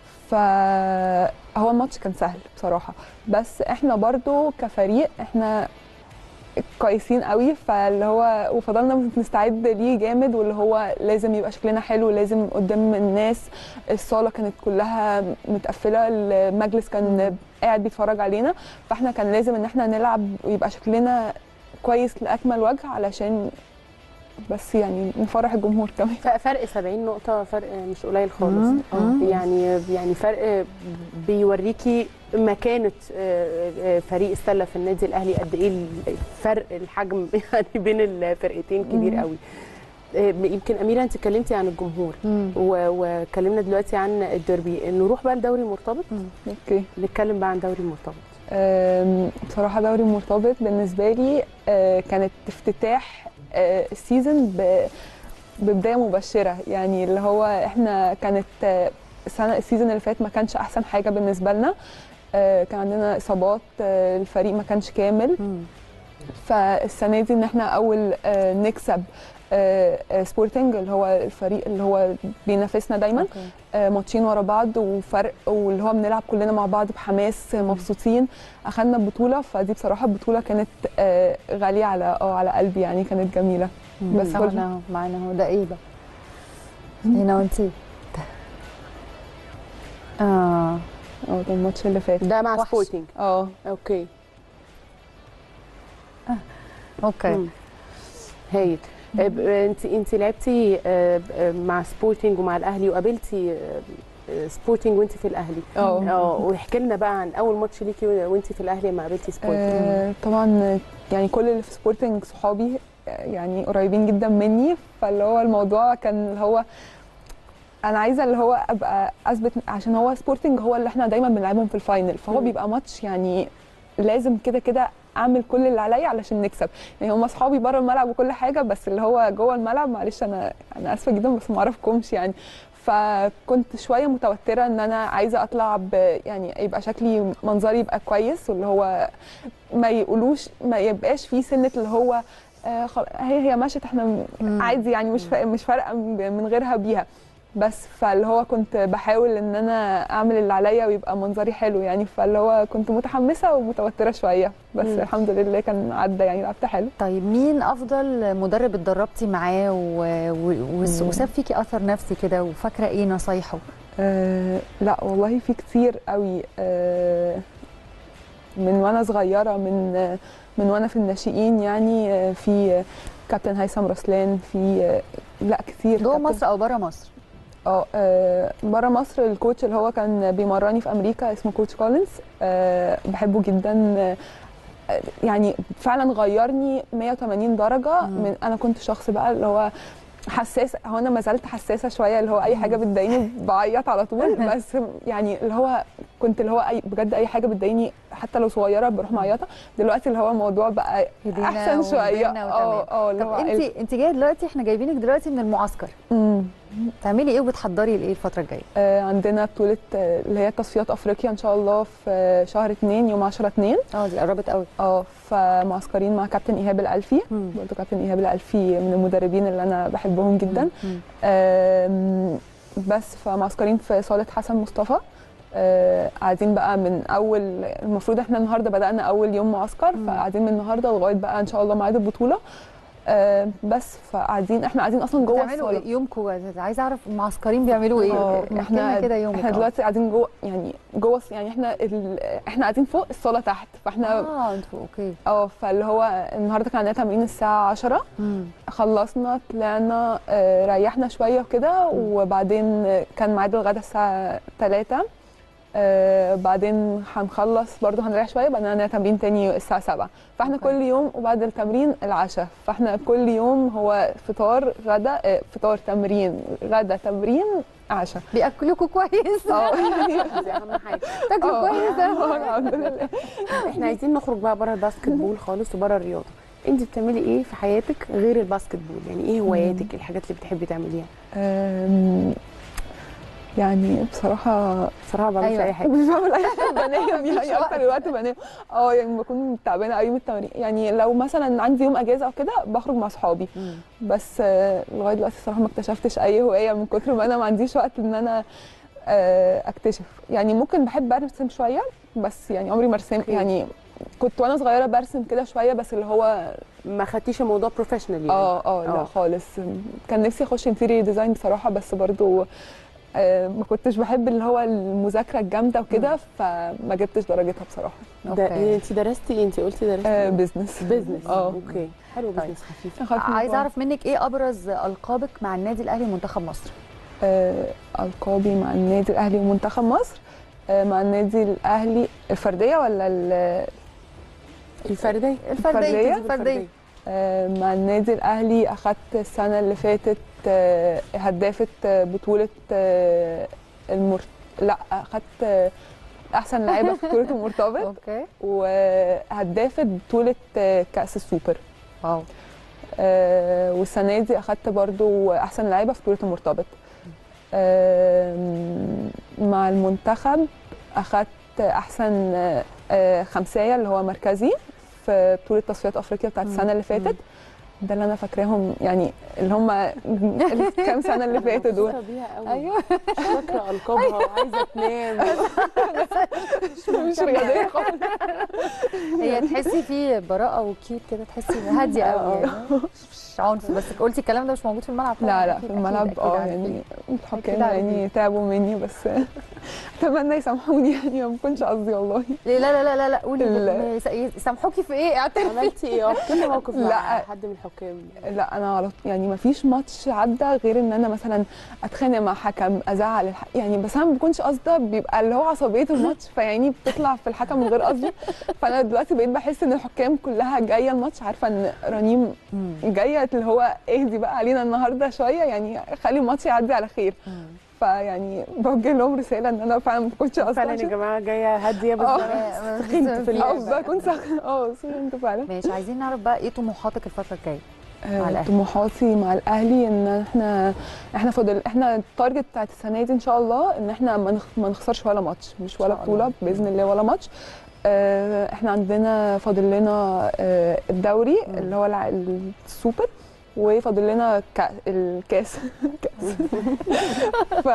فهو الماتش كان سهل بصراحه بس احنا برضو كفريق احنا كويسين قوي فاللي هو وفضلنا نستعد ليه جامد واللي هو لازم يبقى شكلنا حلو لازم قدام الناس الصاله كانت كلها متقفله المجلس كان قاعد بيتفرج علينا فاحنا كان لازم ان احنا نلعب ويبقى شكلنا كويس لاكمل وجه علشان بس يعني نفرح الجمهور كمان ف- فرق 70 نقطه فرق مش قليل خالص مم. مم. يعني يعني فرق بيوريكي مكانه آه، آه، فريق السله في النادي الاهلي قد ايه فرق الحجم يعني بين الفرقتين كبير مم. قوي آه، يمكن اميره انت اتكلمتي عن الجمهور مم. و- واتكلمنا دلوقتي عن الديربي نروح بقى لدوري مرتبط اوكي نتكلم بقى عن دوري مرتبط أم، بصراحة دوري مرتبط بالنسبة لي أه، كانت افتتاح أه، السيزون ب- ببداية مبشرة يعني اللي هو احنا كانت أه، السنة السيزون اللي فات ما كانش أحسن حاجة بالنسبة لنا أه، كان عندنا إصابات أه، الفريق ما كانش كامل مم. فالسنة دي إن احنا أول أه، نكسب أه، أه، سبورتنج اللي هو الفريق اللي هو بينافسنا دايما أوكي. آه، ماتشين ورا بعض وفرق واللي هو بنلعب كلنا مع بعض بحماس آه، مبسوطين اخدنا البطوله فدي بصراحه البطوله كانت آه، غاليه على اه على قلبي يعني كانت جميله بس كل معانا اهو معانا اهو ده ايه بقى هنا وانت اه اه ده الماتش اللي فات ده مع وحش. سبورتنج اه اوكي اوكي مم. هايل انت انت لعبتي آه، ب- مع سبورتنج ومع الاهلي وقابلتي آه، آه، سبورتنج وانت في الاهلي اه اه واحكي لنا بقى عن اول ماتش ليكي وانت في الاهلي لما قابلتي سبورتنج آه، طبعا يعني كل اللي في سبورتنج صحابي يعني قريبين جدا مني فاللي هو الموضوع كان اللي هو انا عايزه اللي هو ابقى اثبت عشان هو سبورتنج هو اللي احنا دايما بنلعبهم في الفاينل فهو مم. بيبقى ماتش يعني لازم كده كده اعمل كل اللي عليا علشان نكسب يعني هم اصحابي بره الملعب وكل حاجه بس اللي هو جوه الملعب معلش انا انا اسفه جدا بس ما اعرفكمش يعني فكنت شويه متوتره ان انا عايزه اطلع ب يعني يبقى شكلي منظري يبقى كويس واللي هو ما يقولوش ما يبقاش فيه سنه اللي هو آه خل... هي هي مشت احنا م- مم. عادي يعني مش فا- مش فارقه م- من غيرها بيها بس فاللي هو كنت بحاول ان انا اعمل اللي عليا ويبقى منظري حلو يعني فاللي هو كنت متحمسه ومتوتره شويه بس مم. الحمد لله كان عدى يعني لعبت حلو طيب مين افضل مدرب اتدربتي معاه و... و... وس- مم. وساب فيكي اثر نفسي كده وفاكره ايه نصايحه أه لا والله في كتير قوي أه من وانا صغيره من آه، من وانا في الناشئين يعني آه، في آه، كابتن هيثم رسلان في آه، لا كتير جوه كابتن- مصر او بره مصر اه آه، بره مصر الكوتش اللي هو كان بيمرني في امريكا اسمه كوتش كولينز أه بحبه جدا آه، يعني فعلا غيرني 180 درجه مم. من انا كنت شخص بقى اللي هو حساسه هو انا ما زلت حساسه شويه اللي هو اي حاجه بتضايقني بعيط على طول بس يعني اللي هو كنت اللي هو أي بجد اي حاجه بتضايقني حتى لو صغيره بروح معيطه دلوقتي اللي هو الموضوع بقى هدينا احسن شويه وكبرنا اه وتمام. اه اللي طب هو انت انت جايه دلوقتي احنا جايبينك دلوقتي من المعسكر مم. تعملي ايه وبتحضري لايه الفتره الجايه آه، عندنا بطولة آه، اللي هي تصفيات افريقيا ان شاء الله في آه، شهر 2 يوم 10 2 اه دي قربت قوي اه فمعسكرين مع كابتن ايهاب الالفي مم. برضه كابتن ايهاب الالفي من المدربين اللي انا بحبهم جدا مم. آم، بس فمعسكرين في صالة حسن مصطفى آه، قاعدين بقى من اول المفروض احنا النهارده بدانا اول يوم معسكر مم. فقاعدين من النهارده لغايه بقى ان شاء الله ميعاد البطوله آه، بس فقاعدين احنا قاعدين اصلا جوه بتعملوا الصاله ايه يومكم عايزه اعرف المعسكرين بيعملوا ايه اه احكي ما لنا احنا كده يومك احنا اه. دلوقتي قاعدين جوه يعني جوه الص- يعني احنا ال... احنا قاعدين فوق الصاله تحت فاحنا اه انتوا اوكي اه فاللي هو النهارده كان عندنا تمرين الساعه 10 مم. خلصنا طلعنا آه، ريحنا شويه وكده وبعدين كان ميعاد الغدا الساعه 3 آه بعدين هنخلص برضه هنريح شويه بعدين عندنا تمرين تاني الساعه 7 فاحنا أوكي. كل يوم وبعد التمرين العشاء فاحنا كل يوم هو فطار غدا آه، فطار تمرين غدا تمرين عشاء بياكلوكوا كويس اه دي اهم حاجه تاكلوا آه. كويس آه، الحمد لله احنا عايزين نخرج بقى بره الباسكت بول خالص وبره الرياضه انت بتعملي ايه في حياتك غير الباسكت بول يعني ايه هواياتك الحاجات اللي بتحبي تعمليها أم، يعني بصراحه بصراحه ما بعملش أيوة. اي حاجه مش بعمل اي حاجه بنام يعني اكتر الوقت بنام اه يعني بكون تعبانه قوي من التمرين يعني لو مثلا عندي يوم اجازه او كده بخرج مع اصحابي مم. بس آه، لغايه دلوقتي الصراحه ما اكتشفتش اي هوايه من كتر ما انا ما عنديش وقت ان انا آه، اكتشف يعني ممكن بحب ارسم شويه بس يعني عمري ما رسمت أوكي. يعني كنت وانا صغيره برسم كده شويه بس اللي هو ما خدتيش الموضوع بروفيشنال يعني اه اه لا آه. خالص كان نفسي اخش انتيريور ديزاين بصراحه بس برضو آه، ما كنتش بحب اللي هو المذاكره الجامده وكده فما جبتش درجتها بصراحه ده أوكي. إيه انت درستي ايه انت قلتي درستي بيزنس بيزنس اه اوكي حلو طيب. بيزنس خفيف أخاف من عايزه الجوع. اعرف منك ايه ابرز القابك مع النادي الاهلي ومنتخب مصر آه، القابي مع النادي الاهلي ومنتخب مصر آه، مع النادي الاهلي الفرديه ولا ال- الفرديه الفرديه الفردية؟ الفرديه آه، مع النادي الاهلي اخدت السنه اللي فاتت آه، هدافه آه، بطوله آه، المر... لا اخدت آه، احسن لاعيبه في بطوله المرتبط اوكي وهدافه بطوله آه، كاس السوبر واو آه، والسنه دي اخدت برضو احسن لعيبه في بطوله المرتبط آم، مع المنتخب اخدت احسن آه، آه، خمسيه اللي هو مركزي في بطوله تصفيات افريقيا بتاعت مم. السنه اللي فاتت ده اللي انا فاكراهم يعني اللي هم الكام سنه اللي فاتوا دول مبسوطة بيها قوي ايوه مش فاكره القابها وعايزه تنام مش رياضيه خالص هي تحسي في براءه وكيوت كده تحسي هاديه قوي يعني مش عنف بس قلتي الكلام ده مش موجود في الملعب طبعاً. لا لا أكيد- في أكيد- الملعب أكيد اه عارفين. يعني الحكام أكيد عارفين. يعني تعبوا مني بس اتمنى يسامحوني يعني ما كنتش قصدي والله لا لا لا لا لا قولي ال- يس- يسامحوكي في ايه اعترفي عملتي ايه احكي لي موقف مع لا. حد من الحكام لا انا على طول- يعني ما فيش ماتش عدى غير ان انا مثلا اتخانق مع حكم ازعل الح... يعني بس انا ما بكونش قصده بيبقى اللي هو عصبيه الماتش فيعني بتطلع في الحكم من غير قصدي فانا دلوقتي بقيت بحس ان الحكام كلها جايه الماتش عارفه ان رنيم جايه اللي هو اهدي بقى علينا النهارده شويه يعني خلي الماتش يعدي على خير فيعني بوجه لهم رساله ان انا فعلا ما كنتش قصده فعلا يا عشان- جماعه جايه هاديه بس آه. أنا سخنت في اه اللعبه بكون سخنه اه سخنت فعلا ماشي عايزين نعرف بقى ايه طموحاتك الفتره الجايه مع آه، الأهلي. طموحاتي مع الاهلي ان احنا احنا فاضل احنا التارجت بتاعت السنه دي ان شاء الله ان احنا ما نخ- ما نخسرش ولا ماتش مش ولا شاء بطوله الله. باذن الله ولا ماتش آه، احنا عندنا فاضل لنا آه، الدوري مم. اللي هو الع- السوبر وفاضل لنا كا- الكاس كاس ف...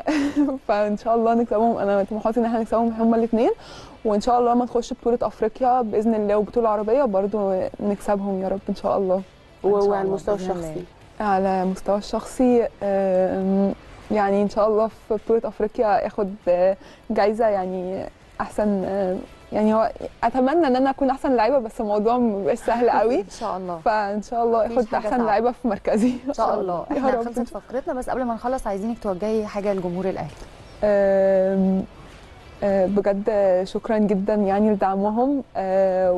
فان شاء الله نكسبهم انا طموحاتي ان احنا نكسبهم هما الاثنين وان شاء الله لما نخش بطوله افريقيا باذن الله وبطوله عربيه برضو نكسبهم يا رب ان شاء الله شاء الله، وعلى المستوى بإذن الله. الشخصي على المستوى الشخصي آم، يعني ان شاء الله في بطوله افريقيا اخد آه، جايزه يعني احسن آه، يعني هو اتمنى ان انا اكون احسن لعيبه بس الموضوع ما بيبقاش سهل قوي ان شاء الله فان شاء الله مفيش اخد حاجة احسن صعبة. لعيبه في مركزي ان شاء الله يا احنا رب خلصت فقرتنا بس قبل ما نخلص عايزينك توجهي حاجه لجمهور الاهلي آم، آه، بجد شكرا جدا يعني لدعمهم آه،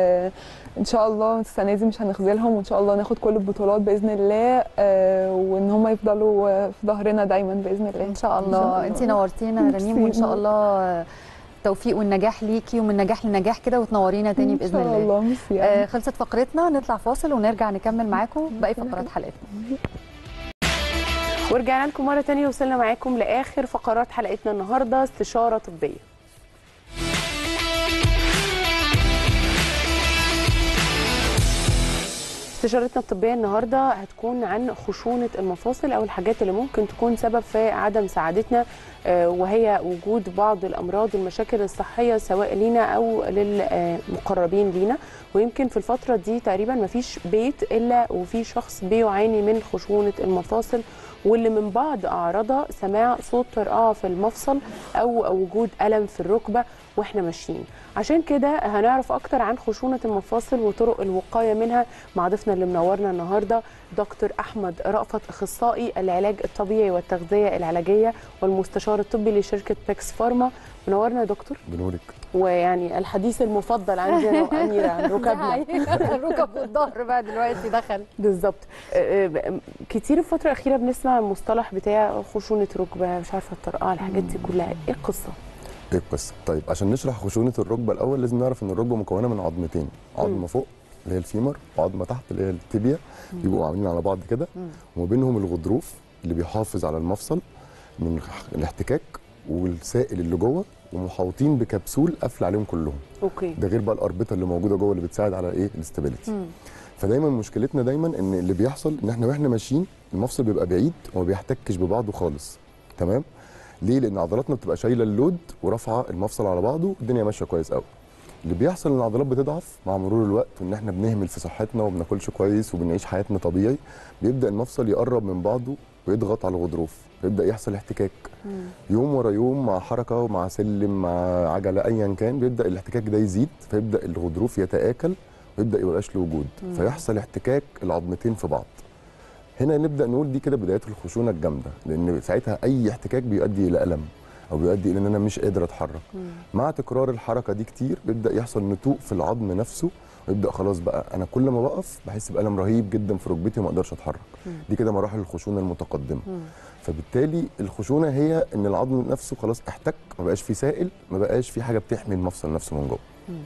وان شاء الله السنه دي مش هنخذلهم وان شاء الله ناخد كل البطولات باذن الله آه، وان هم يفضلوا آه، في ظهرنا دايما باذن الله ان شاء الله انت نورتينا يا ميرسي. رنيم وان شاء الله التوفيق والنجاح ليكي ومن نجاح لنجاح كده وتنورينا تاني باذن ان شاء الله الله ميرسي آه خلصت فقرتنا نطلع فاصل ونرجع نكمل معاكم باقي فقرات حلقتنا ورجعنا لكم مره تانية وصلنا معاكم لاخر فقرات حلقتنا النهارده استشاره طبيه استشارتنا الطبية النهاردة هتكون عن خشونة المفاصل أو الحاجات اللي ممكن تكون سبب في عدم سعادتنا آه، وهي وجود بعض الأمراض والمشاكل الصحية سواء لينا أو للمقربين لينا ويمكن في الفترة دي تقريبا مفيش بيت إلا وفي شخص بيعاني من خشونة المفاصل واللي من بعض أعراضها سماع صوت طرقعة في المفصل أو وجود ألم في الركبة وإحنا ماشيين عشان كده هنعرف أكتر عن خشونة المفاصل وطرق الوقاية منها مع ضيفنا اللي منورنا النهارده دكتور احمد رأفت اخصائي العلاج الطبيعي والتغذيه العلاجيه والمستشار الطبي لشركه بيكس فارما منورنا يا دكتور بنورك ويعني الحديث المفضل عندي انا واميره عن ركبنا الركب والظهر بقى دلوقتي دخل بالظبط آه، آه، كتير الفتره الاخيره بنسمع المصطلح بتاع خشونه ركبه مش عارفه الطرقعه الحاجات دي كلها ايه القصه ايه القصه طيب عشان نشرح خشونه الركبه الاول لازم نعرف ان الركبه مكونه من عظمتين عظمه فوق اللي هي الفيمر وعظمه تحت اللي هي التibia بيبقوا عاملين على بعض كده وما بينهم الغضروف اللي بيحافظ على المفصل من الاحتكاك والسائل اللي جوه ومحاوطين بكبسول قافله عليهم كلهم اوكي ده غير بقى الاربطه اللي موجوده جوه اللي بتساعد على ايه الاستابيليتي فدايما مشكلتنا دايما ان اللي بيحصل ان احنا واحنا ماشيين المفصل بيبقى بعيد وما بيحتكش ببعضه خالص تمام ليه لان عضلاتنا بتبقى شايله اللود ورافعه المفصل على بعضه والدنيا ماشيه كويس قوي اللي بيحصل ان العضلات بتضعف مع مرور الوقت وان احنا بنهمل في صحتنا وما بناكلش كويس وبنعيش حياتنا طبيعي بيبدا المفصل يقرب من بعضه ويضغط على الغضروف يبدا يحصل احتكاك يوم ورا يوم مع حركه ومع سلم مع عجله ايا كان بيبدا الاحتكاك ده يزيد فيبدا الغضروف يتاكل ويبدا يبقاش له وجود فيحصل احتكاك العظمتين في بعض هنا نبدا نقول دي كده بدايه الخشونه الجامده لان ساعتها اي احتكاك بيؤدي الى الم او بيؤدي الى ان انا مش قادر اتحرك مع تكرار الحركه دي كتير بيبدا يحصل نتوء في العظم نفسه ويبدا خلاص بقى انا كل ما بقف بحس بالم رهيب جدا في ركبتي وما اقدرش اتحرك دي كده مراحل الخشونه المتقدمه فبالتالي الخشونه هي ان العظم نفسه خلاص احتك ما بقاش فيه سائل ما بقاش فيه حاجه بتحمي المفصل نفسه من جوه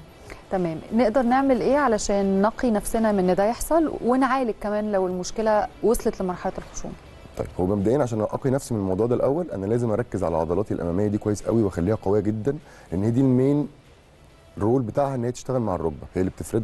تمام نقدر نعمل ايه علشان نقي نفسنا من ان ده يحصل ونعالج كمان لو المشكله وصلت لمرحله الخشونه طيب هو مبدئيا عشان اقي نفسي من الموضوع ده الاول انا لازم اركز على عضلاتي الاماميه دي كويس قوي واخليها قويه جدا لان هي دي المين رول بتاعها ان هي تشتغل مع الركبه هي اللي بتفردها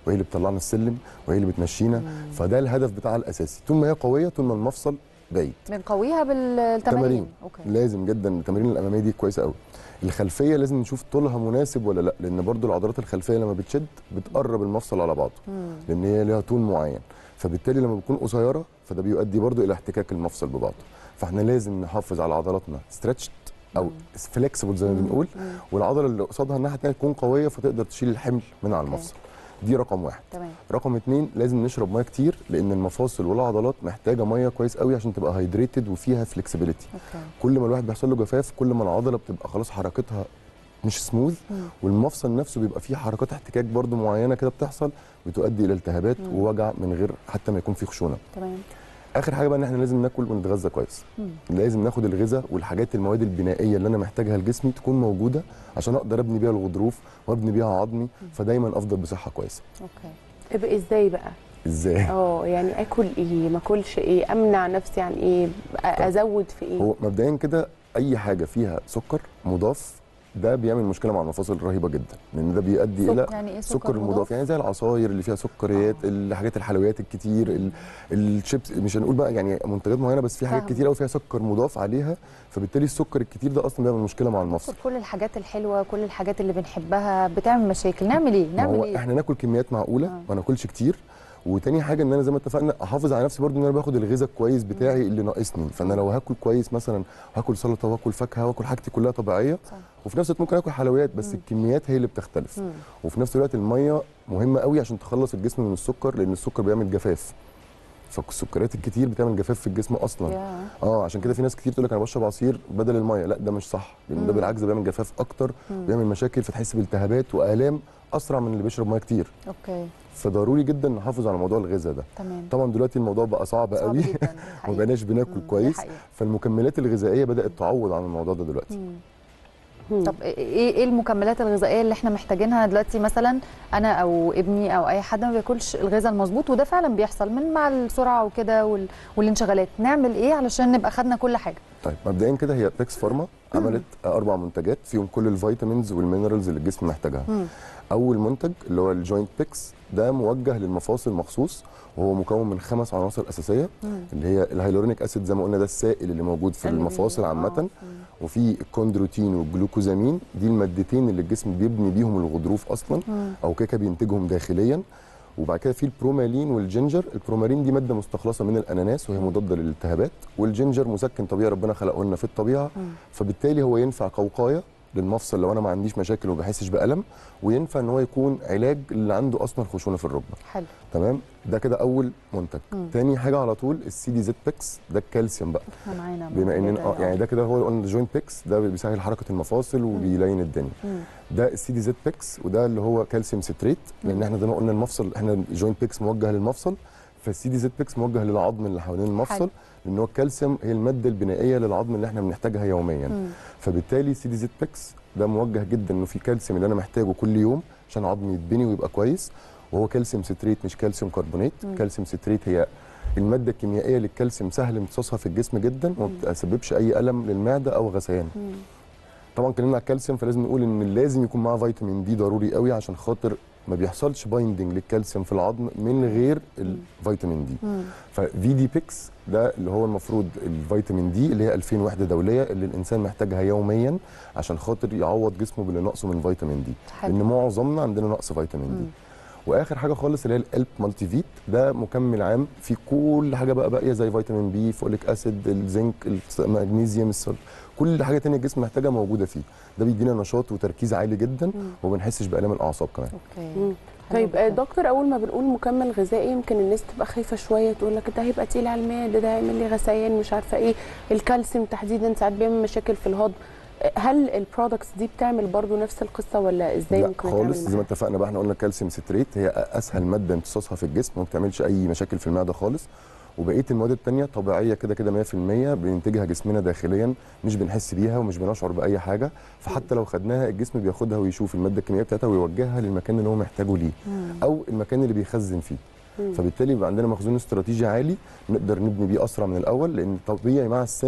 وهي اللي بتطلعنا السلم وهي اللي بتمشينا فده الهدف بتاعها الاساسي طول ما هي قويه طول ما المفصل بعيد بنقويها بالتمارين تمارين. اوكي لازم جدا التمارين الاماميه دي كويسه قوي الخلفيه لازم نشوف طولها مناسب ولا لا لان برضو العضلات الخلفيه لما بتشد بتقرب المفصل على بعضه مم. لان هي ليها طول معين فبالتالي لما بتكون قصيره فده بيؤدي برضو الى احتكاك المفصل ببعضه فاحنا لازم نحافظ على عضلاتنا ستريتشد او فليكسبل زي ما بنقول والعضله اللي قصادها الناحيه الثانيه تكون قويه فتقدر تشيل الحمل من على المفصل دي رقم واحد تمام رقم اتنين لازم نشرب ميه كتير لان المفاصل والعضلات محتاجه ميه كويس قوي عشان تبقى هايدريتد وفيها فلكسبيليتي اوكي كل ما الواحد بيحصل له جفاف كل ما العضله بتبقى خلاص حركتها مش سموث مم. والمفصل نفسه بيبقى فيه حركات احتكاك برضو معينه كده بتحصل بتؤدي الى التهابات مم. ووجع من غير حتى ما يكون في خشونه تمام اخر حاجه بقى ان احنا لازم ناكل ونتغذى كويس مم. لازم ناخد الغذاء والحاجات المواد البنائيه اللي انا محتاجها لجسمي تكون موجوده عشان اقدر ابني بيها الغضروف وابني بيها عظمي فدايما افضل بصحه كويسه اوكي ابقى ازاي بقى ازاي اه يعني اكل ايه ما اكلش ايه امنع نفسي عن ايه أ- ازود في ايه هو مبدئيا كده اي حاجه فيها سكر مضاف ده بيعمل مشكله مع المفاصل رهيبه جدا لان ده بيؤدي الى يعني ايه السكر المضاف يعني زي العصاير اللي فيها سكريات الحاجات الحلويات الكتير ال- الشيبس مش هنقول بقى يعني منتجات معينه بس في حاجات فاهمة. كتير قوي فيها سكر مضاف عليها فبالتالي السكر الكتير ده اصلا بيعمل مشكله مع المفصل كل الحاجات الحلوه كل الحاجات اللي بنحبها بتعمل مشاكل نعمل ايه ما نعمل هو ايه احنا ناكل كميات معقوله آه. ما ناكلش كتير وتاني حاجه ان انا زي ما اتفقنا احافظ على نفسي برضو ان انا باخد الغذاء الكويس بتاعي اللي ناقصني فانا لو هاكل كويس مثلا هاكل سلطه واكل فاكهه واكل حاجتي كلها طبيعيه صح. وفي نفس الوقت ممكن اكل حلويات بس مم. الكميات هي اللي بتختلف مم. وفي نفس الوقت الميه مهمه قوي عشان تخلص الجسم من السكر لان السكر بيعمل جفاف فالسكريات الكتير بتعمل جفاف في الجسم اصلا يا. اه عشان كده في ناس كتير تقول لك انا بشرب عصير بدل الميه لا ده مش صح لان ده مم. بالعكس ده بيعمل جفاف اكتر مم. بيعمل مشاكل فتحس بالتهابات والام اسرع من اللي بيشرب ميه كتير اوكي فضروري جدا نحافظ على موضوع الغذاء ده تمام طبعا دلوقتي الموضوع بقى صعب صعب قوي جدا دي ما حقيقة. بقيناش بناكل مم، دي كويس حقيقة. فالمكملات الغذائيه بدات تعوض عن الموضوع ده دلوقتي مم. مم. طب ايه ايه المكملات الغذائيه اللي احنا محتاجينها دلوقتي مثلا انا او ابني او اي حد ما بياكلش الغذاء المظبوط وده فعلا بيحصل من مع السرعه وكده وال... والانشغالات نعمل ايه علشان نبقى خدنا كل حاجه طيب مبدئيا كده هي بيكس فارما عملت اربع منتجات فيهم كل الفيتامينز والمينرالز اللي الجسم محتاجها مم. اول منتج اللي هو الجوينت بيكس ده موجه للمفاصل مخصوص وهو مكون من خمس عناصر اساسيه مم. اللي هي الهيلورونيك اسيد زي ما قلنا ده السائل اللي موجود في اللي بي- المفاصل آه. عامه مم. وفي الكوندروتين والجلوكوزامين دي المادتين اللي الجسم بيبني بيهم الغضروف اصلا مم. او كده كده بينتجهم داخليا وبعد كده في البرومالين والجينجر البرومالين دي ماده مستخلصه من الاناناس وهي مضاده للالتهابات والجينجر مسكن طبيعي ربنا خلقه لنا في الطبيعه مم. فبالتالي هو ينفع كوقايه للمفصل لو انا ما عنديش مشاكل وما بحسش بالم وينفع ان هو يكون علاج اللي عنده اصلا خشونه في الركبه حلو تمام ده كده اول منتج مم. تاني حاجه على طول السي دي زد بيكس ده الكالسيوم بقى احنا معانا بما ان موجودة اه يعني ده كده هو قلنا الجوينت بيكس ده بيسهل حركه المفاصل وبيلين الدنيا مم. ده السي دي زد بيكس وده اللي هو كالسيوم ستريت لان احنا زي ما قلنا المفصل احنا الجوينت بيكس موجه للمفصل فالسي دي زد بيكس موجه للعظم اللي حوالين المفصل حلو. لان هو الكالسيوم هي الماده البنائيه للعظم اللي احنا بنحتاجها يوميا مم. فبالتالي سي دي زد بيكس ده موجه جدا انه في كالسيوم اللي انا محتاجه كل يوم عشان عظمي يتبني ويبقى كويس وهو كالسيوم ستريت مش كالسيوم كربونات مم. كالسيوم ستريت هي الماده الكيميائيه للكالسيوم سهل امتصاصها في الجسم جدا وما بتسببش اي الم للمعده او غثيان مم. طبعا اتكلمنا على الكالسيوم فلازم نقول ان لازم يكون معاه فيتامين دي ضروري قوي عشان خاطر ما بيحصلش بايندنج للكالسيوم في العظم من غير الفيتامين دي مم. ففي دي بيكس ده اللي هو المفروض الفيتامين دي اللي هي 2000 وحده دوليه اللي الانسان محتاجها يوميا عشان خاطر يعوض جسمه باللي ناقصه من فيتامين دي حلو. لان معظمنا عندنا نقص فيتامين دي مم. واخر حاجه خالص اللي هي الالب مالتي فيت ده مكمل عام في كل حاجه بقى باقيه زي فيتامين بي فوليك اسيد الزنك المغنيسيوم السل كل حاجه تانية الجسم محتاجها موجوده فيه ده بيدينا نشاط وتركيز عالي جدا وما بنحسش بالام الاعصاب كمان اوكي مم. حلو طيب آه، جداً. دكتور اول ما بنقول مكمل غذائي يمكن الناس تبقى خايفه شويه تقول لك ده هيبقى تقيل على المعده ده هيعمل لي غثيان مش عارفه ايه الكالسيوم تحديدا ساعات بيعمل مشاكل في الهضم آه، هل البرودكتس دي بتعمل برضو نفس القصه ولا ازاي لا ممكن خالص نتعامل زي ما معاها؟ اتفقنا بقى احنا قلنا الكالسيوم ستريت هي اسهل ماده امتصاصها في الجسم وما بتعملش اي مشاكل في المعده خالص وبقيه المواد التانية طبيعيه كده كده 100% بينتجها جسمنا داخليا مش بنحس بيها ومش بنشعر باي حاجه فحتى لو خدناها الجسم بياخدها ويشوف الماده الكيميائيه بتاعتها ويوجهها للمكان اللي هو محتاجه ليه مم. او المكان اللي بيخزن فيه مم. فبالتالي يبقى عندنا مخزون استراتيجي عالي نقدر نبني بيه اسرع من الاول لان طبيعي مع السن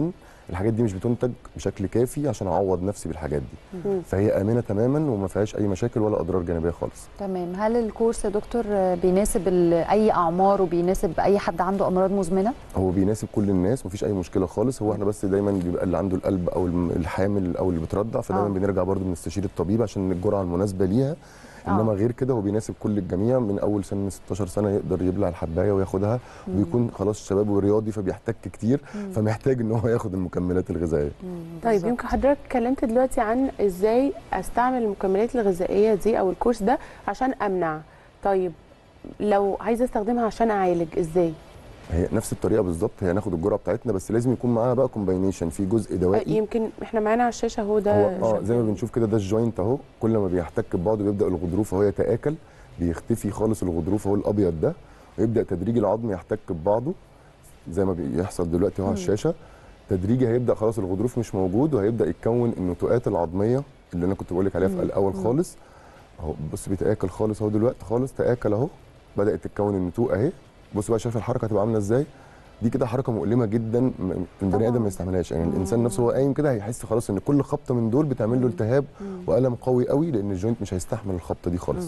الحاجات دي مش بتنتج بشكل كافي عشان اعوض نفسي بالحاجات دي مم. فهي امنه تماما وما فيهاش اي مشاكل ولا اضرار جانبيه خالص تمام هل الكورس يا دكتور آه، بيناسب ال- اي اعمار وبيناسب اي حد عنده امراض مزمنه هو بيناسب كل الناس مفيش اي مشكله خالص هو احنا بس دايما بيبقى اللي عنده القلب او الم- الحامل او اللي بترضع فدايما آه. بنرجع برضو بنستشير الطبيب عشان الجرعه المناسبه ليها انما آه. غير كده هو بيناسب كل الجميع من اول سن 16 سنه يقدر يبلع الحبايه وياخدها ويكون خلاص شباب ورياضي فبيحتك كتير فمحتاج ان هو ياخد المكملات الغذائيه طيب يمكن حضرتك اتكلمت دلوقتي عن ازاي استعمل المكملات الغذائيه دي او الكورس ده عشان امنع طيب لو عايزه استخدمها عشان اعالج ازاي هي نفس الطريقه بالظبط هي هناخد الجرعه بتاعتنا بس لازم يكون معاها بقى كومباينيشن في جزء دوائي يمكن احنا معانا على الشاشه هو ده هو اه زي ما بنشوف كده ده الجوينت اهو كل ما بيحتك ببعضه بيبدا الغضروف اهو يتاكل بيختفي خالص الغضروف اهو الابيض ده ويبدا تدريجي العظم يحتك ببعضه زي ما بيحصل دلوقتي اهو على الشاشه تدريجي هيبدا خلاص الغضروف مش موجود وهيبدا يتكون النتوءات العظميه اللي انا كنت بقول لك عليها في الاول خالص اهو بص بيتاكل خالص اهو دلوقتي خالص تاكل اهو بدات تتكون النتوء اهي بص بقى شايف الحركه هتبقى عامله ازاي دي كده حركه مؤلمه جدا م- البني ادم ما يستحملهاش يعني الانسان نفسه هو قايم كده هيحس خلاص ان كل خبطه من دول بتعمل له التهاب والم قوي قوي لان الجوينت مش هيستحمل الخبطه دي خالص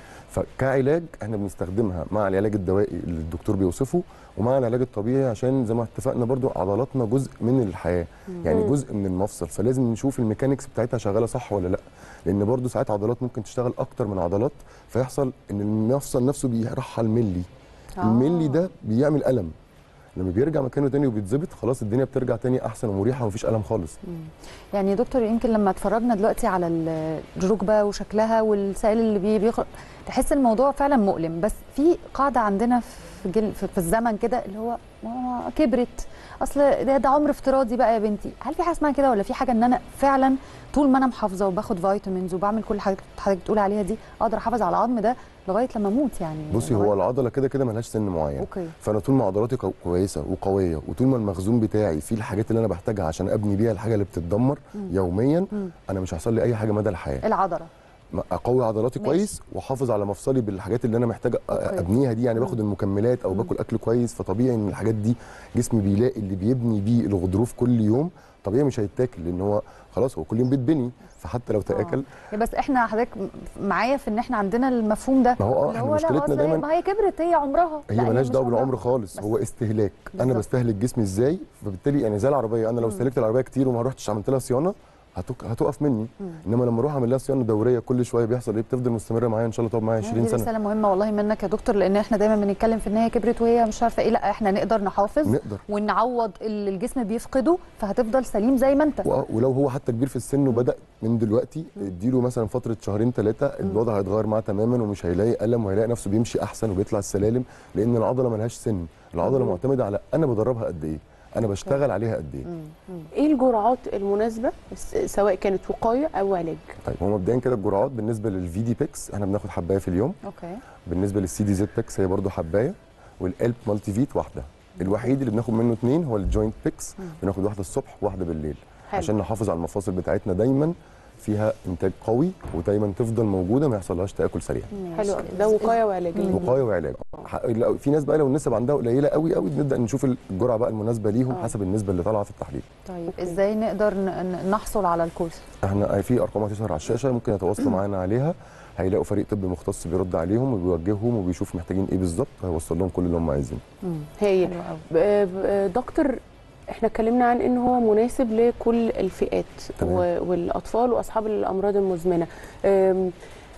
فكعلاج احنا بنستخدمها مع العلاج الدوائي اللي الدكتور بيوصفه ومع العلاج الطبيعي عشان زي ما اتفقنا برضو عضلاتنا جزء من الحياه يعني جزء من المفصل فلازم نشوف الميكانيكس بتاعتها شغاله صح ولا لا لان برضو ساعات عضلات ممكن تشتغل اكتر من عضلات فيحصل ان المفصل نفسه بيرحل ملي الملي ده بيعمل الم لما بيرجع مكانه تاني وبيتظبط خلاص الدنيا بترجع تاني احسن ومريحه ومفيش الم خالص يعني يا دكتور يمكن لما اتفرجنا دلوقتي على ال- الركبه وشكلها والسائل اللي بي- بيخرج تحس الموضوع فعلا مؤلم بس في قاعده عندنا في جل في في الزمن كده اللي هو ماما كبرت اصل ده, ده عمر افتراضي بقى يا بنتي هل في حاجه اسمها كده ولا في حاجه ان انا فعلا طول ما انا محافظه وباخد فيتامينز وبعمل كل حاجه حضرتك بتقول عليها دي اقدر احافظ على العظم ده لغايه لما اموت يعني بصي لغاية- هو العضله كده كده ملهاش سن معين اوكي فانا طول ما عضلاتي كو- كويسه وقويه وطول ما المخزون بتاعي فيه الحاجات اللي انا بحتاجها عشان ابني بيها الحاجه اللي بتتدمر يوميا مم. انا مش هيحصل لي اي حاجه مدى الحياه العضله ما- اقوي عضلاتي ماشي. كويس واحافظ على مفصلي بالحاجات اللي انا محتاج أ- أوكي. ابنيها دي يعني باخد المكملات او باكل اكل كويس فطبيعي ان الحاجات دي جسمي بيلاقي اللي بيبني بيه الغضروف كل يوم طبيعي مش هيتاكل لان هو خلاص هو كل يوم بيتبني فحتى لو تاكل بس احنا حضرتك معايا في ان احنا عندنا المفهوم ده ما هو اه اللي احنا هو لا مشكلتنا أصل دايما ما هي كبرت هي عمرها هي لا، مالهاش مش دعوه عمرها. بالعمر خالص بس- هو استهلاك انا بالظبط. بستهلك جسمي ازاي فبالتالي يعني زي العربيه انا لو استهلكت العربيه كتير وما رحتش عملت لها صيانه هتك- هتقف مني انما لما اروح اعمل لها صيانه دوريه كل شويه بيحصل ايه بتفضل مستمره معايا ان شاء الله تقعد معايا 20 دي سنه رساله مهمه والله منك يا دكتور لان احنا دايما بنتكلم في ان هي كبرت وهي مش عارفه ايه لا احنا نقدر نحافظ نقدر ونعوض اللي الجسم بيفقده فهتفضل سليم زي ما انت و- ولو هو حتى كبير في السن وبدا من دلوقتي اديله مثلا فتره شهرين ثلاثه الوضع هيتغير معاه تماما ومش هيلاقي الم وهيلاقي نفسه بيمشي احسن وبيطلع السلالم لان العضله ملهاش سن العضله معتمده على انا بدربها قد ايه انا بشتغل عليها قد ايه ايه الجرعات المناسبه س- سواء كانت وقايه او علاج طيب هو مبدئيا كده الجرعات بالنسبه للفي دي بيكس احنا بناخد حبايه في اليوم اوكي بالنسبه للسي دي زد بيكس هي برضو حبايه والالب مالتي فيت واحده الوحيد اللي بناخد منه اثنين هو الجوينت بيكس بناخد واحده الصبح وواحده بالليل حلو. عشان نحافظ على المفاصل بتاعتنا دايما فيها انتاج قوي ودايما تفضل موجوده ما يحصلهاش تاكل سريع حلو أوي. ده وقايه وعلاج وقايه وعلاج ح- لو- في ناس بقى لو النسب عندها قليله قوي قوي بنبدا نشوف الجرعه بقى المناسبه ليهم آه. حسب النسبه اللي طالعه في التحليل طيب ازاي نقدر ن- ن- نحصل على الكورس احنا في ارقام هتظهر على الشاشه ممكن يتواصلوا معانا عليها هيلاقوا فريق طبي مختص بيرد عليهم وبيوجههم وبيشوف محتاجين ايه بالظبط هيوصل لهم كل اللي هم عايزينه هايل حلو قوي ب- ب- دكتور احنا اتكلمنا عن ان هو مناسب لكل الفئات تمام. و- والاطفال واصحاب الامراض المزمنه أم،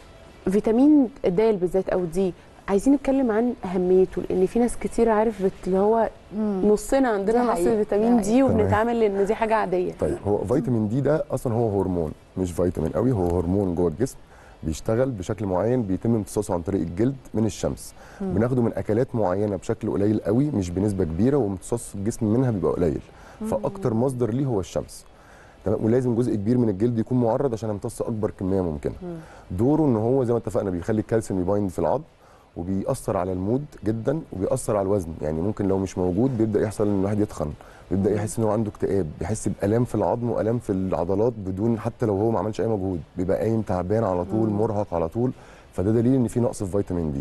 فيتامين د بالذات او دي عايزين نتكلم عن اهميته لان في ناس كتير عارف بت- اللي هو نصنا دي عندنا نص حقيقة، فيتامين دي دي حقيقة. وبنتعامل ان دي حاجه عاديه طيب هو فيتامين دي ده اصلا هو هرمون مش فيتامين قوي هو هرمون جوه الجسم بيشتغل بشكل معين بيتم امتصاصه عن طريق الجلد من الشمس بناخده من اكلات معينه بشكل قليل قوي مش بنسبه كبيره وامتصاص الجسم منها بيبقى قليل فاكتر مصدر ليه هو الشمس تمام ولازم جزء كبير من الجلد يكون معرض عشان يمتص اكبر كميه ممكنه دوره ان هو زي ما اتفقنا بيخلي الكالسيوم يبايند في العظم وبيأثر على المود جدا وبيأثر على الوزن يعني ممكن لو مش موجود بيبدأ يحصل ان الواحد يتخن بيبدأ يحس ان هو عنده اكتئاب بيحس بآلام في العظم وآلام في العضلات بدون حتى لو هو ما عملش اي مجهود بيبقى قايم تعبان على طول مرهق على طول فده دليل ان في نقص في فيتامين دي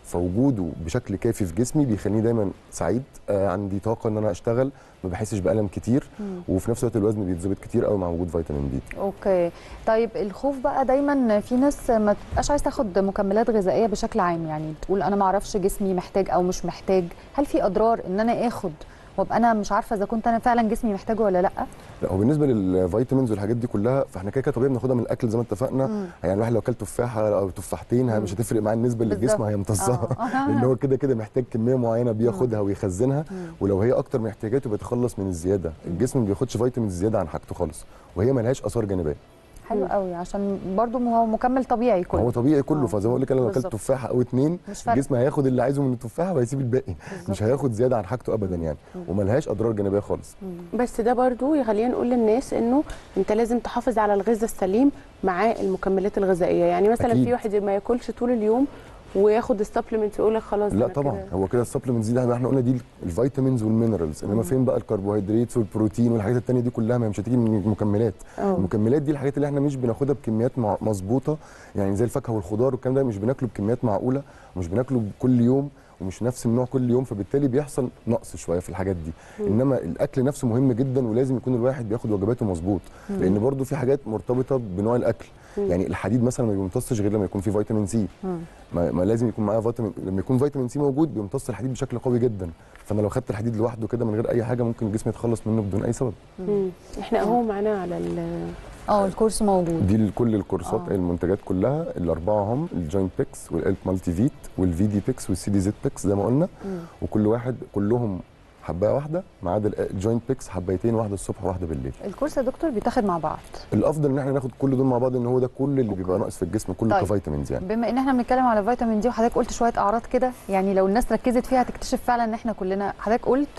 فوجوده بشكل كافي في جسمي بيخليني دايما سعيد آه عندي طاقه ان انا اشتغل ما بحسش بالم كتير وفي نفس الوقت الوزن بيتظبط كتير قوي مع وجود فيتامين دي اوكي طيب الخوف بقى دايما في ناس ما تبقاش عايز تاخد مكملات غذائيه بشكل عام يعني تقول انا ما اعرفش جسمي محتاج او مش محتاج هل في اضرار ان انا اخد وابقى انا مش عارفه اذا كنت انا فعلا جسمي محتاجه ولا لا لا هو بالنسبه للفيتامينز والحاجات دي كلها فاحنا كده كده طبيعي بناخدها من الاكل زي ما اتفقنا يعني الواحد لو اكل تفاحه او تفاحتين ها مش هتفرق معاه النسبه اللي بالظبط. الجسم هيمتصها آه. لان هو كده كده محتاج كميه معينه بياخدها ويخزنها ولو هي اكتر من احتياجاته بيتخلص من الزياده الجسم ما بياخدش فيتامين زياده عن حاجته خالص وهي ملهاش اثار جانبيه حلو قوي عشان برضو هو مكمل طبيعي كله هو طبيعي كله آه. فزي ما بقول لك انا لو اكلت بالظبط. تفاحه او اتنين مش فارقة. الجسم هياخد اللي عايزه من التفاحه وهيسيب الباقي بالظبط. مش هياخد زياده عن حاجته ابدا يعني وملهاش اضرار جانبيه خالص بس ده برضو يخلينا نقول للناس انه انت لازم تحافظ على الغذاء السليم مع المكملات الغذائيه يعني مثلا أكيد. في واحد ما ياكلش طول اليوم وياخد السبلمنت يقول لك خلاص لا أنا طبعا كده- هو كده السبلمنتس دي ده احنا قلنا دي الفيتامينز والمينرالز انما فين بقى الكربوهيدرات والبروتين والحاجات التانية دي كلها ما هي مش هتيجي من المكملات أه. المكملات دي الحاجات اللي احنا مش بناخدها بكميات مع- مظبوطه يعني زي الفاكهه والخضار والكلام ده مش بناكله بكميات معقوله ومش بناكله كل يوم ومش نفس النوع كل يوم فبالتالي بيحصل نقص شويه في الحاجات دي انما الاكل نفسه مهم جدا ولازم يكون الواحد بياخد وجباته مظبوط لان برضو في حاجات مرتبطه بنوع الاكل يعني الحديد مثلا ما بيمتصش غير لما يكون فيه فيتامين سي ما, ما لازم يكون معاه فيتامين لما يكون فيتامين سي موجود بيمتص الحديد بشكل قوي جدا فانا لو خدت الحديد لوحده كده من غير اي حاجه ممكن الجسم يتخلص منه بدون اي سبب مم. احنا اهو معانا على ال اه الكورس موجود دي كل الكورسات آه. المنتجات كلها الاربعه هم الجوينت بيكس والالت مالتي فيت والفي دي بيكس والسي دي زد بيكس زي ما قلنا وكل واحد كلهم حبايه واحده ما عدا الجوينت بيكس حبايتين واحده الصبح وواحده بالليل الكورس يا دكتور بيتاخد مع بعض الافضل ان احنا ناخد كل دول مع بعض ان هو ده كل اللي بيبقى ناقص في الجسم كله طيب. كفيتامينز يعني بما ان احنا بنتكلم على فيتامين دي وحضرتك قلت شويه اعراض كده يعني لو الناس ركزت فيها هتكتشف فعلا ان احنا كلنا حضرتك قلت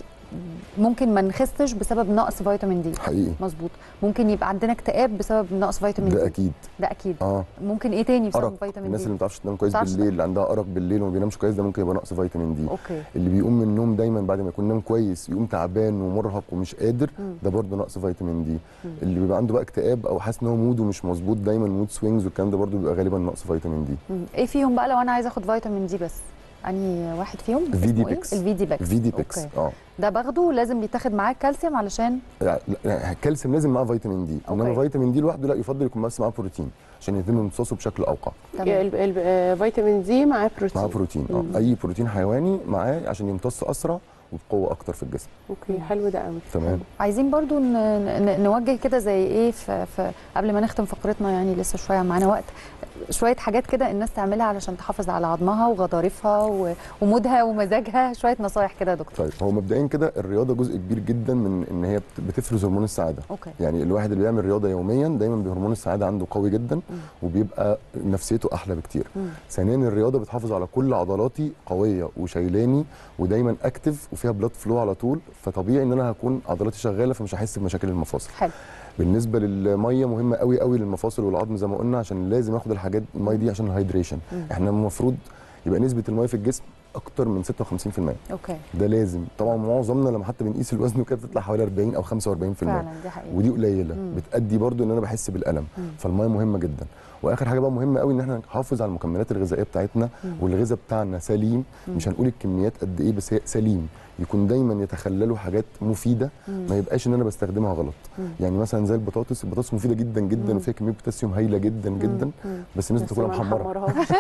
ممكن ما نخسش بسبب نقص فيتامين دي حقيقي مظبوط ممكن يبقى عندنا اكتئاب بسبب نقص فيتامين ده دي اكيد ده اكيد اه ممكن ايه تاني بسبب ارق فيتامين الناس دي اللي ما بتعرفش تنام كويس بتعرفش بالليل اللي عندها ارق بالليل وما بينامش كويس ده ممكن يبقى نقص فيتامين دي اوكي اللي بيقوم من النوم دايما بعد ما يكون نام كويس يقوم تعبان ومرهق ومش قادر مم. ده برضه نقص فيتامين دي اللي بيبقى عنده بقى اكتئاب او حاسس ان هو موده مش مظبوط دايما مود سوينجز والكلام ده برضه بيبقى غالبا نقص فيتامين دي مم. ايه فيهم بقى لو انا عايزه اخد فيتامين دي بس انهي واحد فيهم في دي اسمه إيه؟ بيكس. الفي دي بيكس في دي بيكس أوكي. اه ده باخده لازم بيتاخد معاه كالسيوم علشان لا لا، الكالسيوم لازم معاه فيتامين دي انما أوكي. فيتامين دي لوحده لا يفضل يكون بس معاه بروتين عشان يتم امتصاصه بشكل اوقع تمام ال- ال- آه، فيتامين دي معاه بروتين معاه بروتين مم. اه اي بروتين حيواني معاه عشان يمتص اسرع وبقوه اكتر في الجسم اوكي حلو ده قوي تمام عايزين برضو ن- ن- نوجه كده زي ايه في في قبل ما نختم فقرتنا يعني لسه شويه معانا وقت شويه حاجات كده الناس تعملها علشان تحافظ على عظمها وغضاريفها و- ومودها ومزاجها شويه نصايح كده يا دكتور طيب هو مبدئيا كده الرياضه جزء كبير جدا من ان هي بت- بتفرز هرمون السعاده اوكي يعني الواحد اللي بيعمل رياضه يوميا دايما بهرمون السعاده عنده قوي جدا وبيبقى نفسيته احلى بكتير مم. ثانيا الرياضه بتحافظ على كل عضلاتي قويه وشايلاني ودايما اكتف وفيها بلاد فلو على طول فطبيعي ان انا هكون عضلاتي شغاله فمش هحس بمشاكل المفاصل حلو بالنسبه للميه مهمه قوي قوي للمفاصل والعظم زي ما قلنا عشان لازم اخد الحاجات الميه دي عشان الهيدريشن احنا المفروض يبقى نسبه الميه في الجسم اكتر من 56% اوكي ده لازم طبعا معظمنا لما حتى بنقيس الوزن وكده بتطلع حوالي 40 او 45% فعلا دي حقيقه ودي قليله مم. بتادي برضو ان انا بحس بالالم مم. فالميه مهمه جدا واخر حاجه بقى مهمه قوي ان احنا نحافظ على المكملات الغذائيه بتاعتنا والغذاء بتاعنا سليم مش هنقول الكميات قد ايه بس هي سليم يكون دايما يتخللوا حاجات مفيده ما يبقاش ان انا بستخدمها غلط يعني مثلا زي البطاطس البطاطس مفيده جدا جدا وفيها كميه بوتاسيوم هايله جدا جدا بس الناس بس بتاكلها ما محمره نحمرهاش.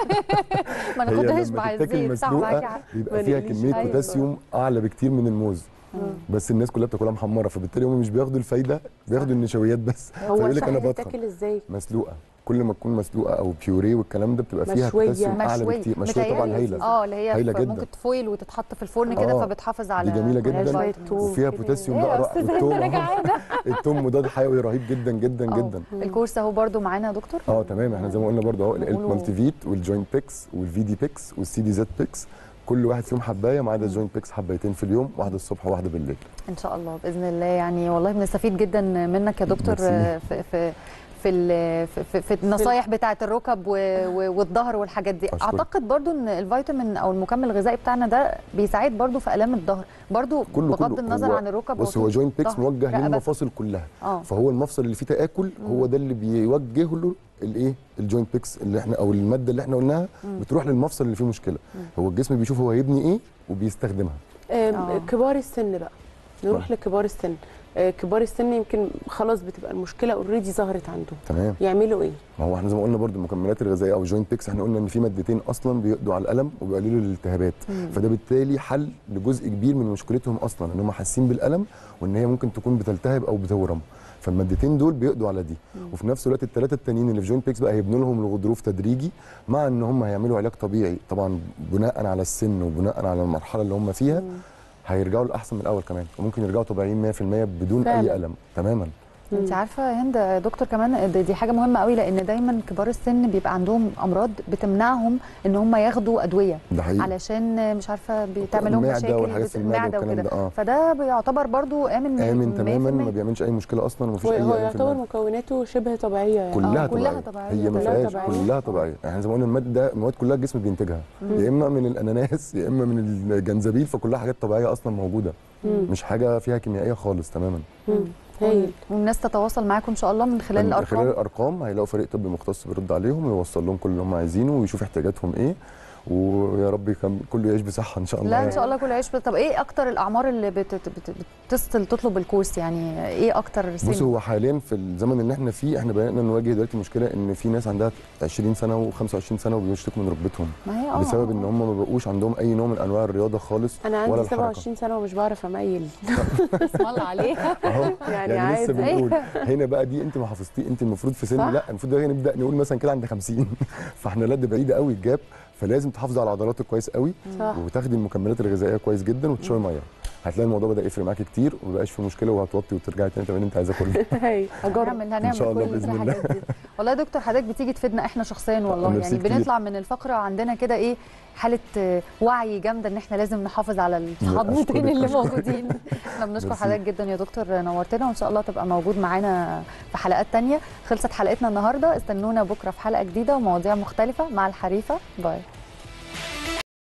ما هي ناخدهاش لما مع تتاكل الزيت صح معاكي مسلوقه حق بيبقى فيها ماليش. كميه أيوة. بوتاسيوم اعلى بكتير من الموز بس الناس كلها بتاكلها محمره فبالتالي هم مش بياخدوا الفايده بياخدوا النشويات بس هو فيقول لك صح انا دي بطخن تاكل ازاي مسلوقه كل ما تكون مسلوقه او بيوريه والكلام ده بتبقى فيها مشوية. بوتاسيوم اعلى مشوية. بكتير مشويه طبعا متهيألي هايله اه اللي هي هايلة ف- جدا. ممكن تفويل وتتحط في الفرن آه. كده فبتحافظ على دي جميله على جدا شوية توم وفيها كده. بوتاسيوم إيه يا بقى أستاذ رائع. هند، التوم أنا جعانة. التوم مضاد حيوي رهيب جدا جدا آه. جدا الكورس اهو برضو معانا يا دكتور اه تمام احنا زي ما قلنا برضه اهو الالت نقوله- مالتي فيت والجوينت بيكس والفي دي بيكس والسي دي زد بيكس كل واحد فيهم حبايه ما عدا الجوينت بيكس حبايتين في اليوم واحده الصبح وواحده بالليل ان شاء الله باذن الله يعني والله بنستفيد جدا منك يا دكتور ميرسي. آه، في في في ال- في, في, في النصايح بتاعه الركب و- و- والظهر والحاجات دي أشكرك. اعتقد برضو ان الفيتامين او المكمل الغذائي بتاعنا ده بيساعد برضو في الام الظهر برضو كله بغض كله. النظر هو- عن الركب بص هو طول جوينت بيكس ظهر، موجه رقبة. للمفاصل كلها اه فهو المفصل اللي فيه تاكل هو ده اللي بيوجه له الايه الجوينت بيكس اللي احنا او الماده اللي احنا قلناها بتروح للمفصل اللي فيه مشكله هو الجسم بيشوف هو هيبني ايه وبيستخدمها آم، آه. كبار السن بقى نروح لكبار السن آه، كبار السن يمكن خلاص بتبقى المشكله اوريدي ظهرت عندهم تمام يعملوا ايه ما هو احنا زي ما قلنا برضو المكملات الغذائيه او الجوينت بيكس احنا قلنا ان في مادتين اصلا بيقضوا على الالم وبيقللوا الالتهابات فده بالتالي حل لجزء كبير من مشكلتهم اصلا ان هم حاسين بالالم وان هي ممكن تكون بتلتهب او بتورم فالمادتين دول بيقضوا على دي وفي نفس الوقت الثلاثه التانيين اللي في جوينت بيكس بقى هيبنوا لهم الغضروف تدريجي مع ان هم هيعملوا علاج طبيعي طبعا بناء على السن وبناء على المرحله اللي هم فيها هيرجعوا لاحسن من الاول كمان وممكن يرجعوا طبيعيين 100% بدون فعلا. اي الم تماما انت عارفه يا هند يا دكتور كمان دي, دي حاجه مهمه قوي لان دايما كبار السن بيبقى عندهم امراض بتمنعهم ان هم ياخدوا ادويه ده حقيقي علشان مش عارفه بتعمل لهم المعدة مشاكل والحاجات بت- في المعدة المعده والكلام وكده ده، آه. فده بيعتبر برضو امن امن تماما ما 100%. بيعملش اي مشكله اصلا ومفيش اي هو ألم في يعتبر المعدة. مكوناته شبه طبيعيه يعني كلها, آه، كلها طبيعية. طبيعية. هي ما كلها فيهاش طبيعية. كلها طبيعيه يعني زي ما قلنا الماده المواد كلها الجسم بينتجها يا اما من الاناناس يا اما من الجنزبيل فكلها حاجات طبيعيه اصلا موجوده مم. مش حاجه فيها كيميائيه خالص تماما مم. هايل والناس تتواصل معاكم ان شاء الله من خلال من الارقام خلال الارقام هيلاقوا فريق طبي مختص بيرد عليهم ويوصل لهم كل اللي هم عايزينه ويشوف احتياجاتهم ايه ويا رب يكم- كله يعيش بصحه ان شاء الله لا ان يعني. شاء الله كل عيش طب ايه اكتر الاعمار اللي بت... بت... بتصل تطلب الكورس يعني ايه اكتر سن بص هو حاليا في الزمن اللي احنا فيه احنا بدانا نواجه دلوقتي مشكله ان في ناس عندها 20 سنه و25 سنه وبيشتكوا من ركبتهم ما هي اه بسبب ان هم ما بقوش عندهم اي نوع من انواع الرياضه خالص انا ولا عندي الحركة. 27 سنه ومش بعرف اميل اسم الله عليها اهو يعني يعني, عادي. لسه بنقول هنا بقى دي انت ما حافظتي انت المفروض في صح. سن لا المفروض ده نبدا نقول مثلا كده عند 50 فاحنا لا ده بعيده قوي الجاب فلازم تحافظي على عضلاتك كويس قوي صح وتاخدي المكملات الغذائيه كويس جدا وتشربي ميه هتلاقي الموضوع بدا يفرق معاكي كتير وما بقاش في مشكله وهتوطي وترجعي تاني تعملي اللي انت عايزاه كله هاي اجرب هنعمل هنعمل شاء الله كل بإذن الله. الحاجات دي والله يا دكتور حضرتك بتيجي تفيدنا احنا شخصيا والله ميرسي يعني كتير. بنطلع من الفقره عندنا كده ايه حاله آه، وعي جامده ان احنا لازم نحافظ على العظمتين أشكرك، اللي أشكرك. موجودين احنا بنشكر ميرسي. حضرتك جدا يا دكتور نورتنا وان شاء الله تبقى موجود معانا في حلقات تانية خلصت حلقتنا النهارده استنونا بكره في حلقه جديده ومواضيع مختلفه مع الحريفه باي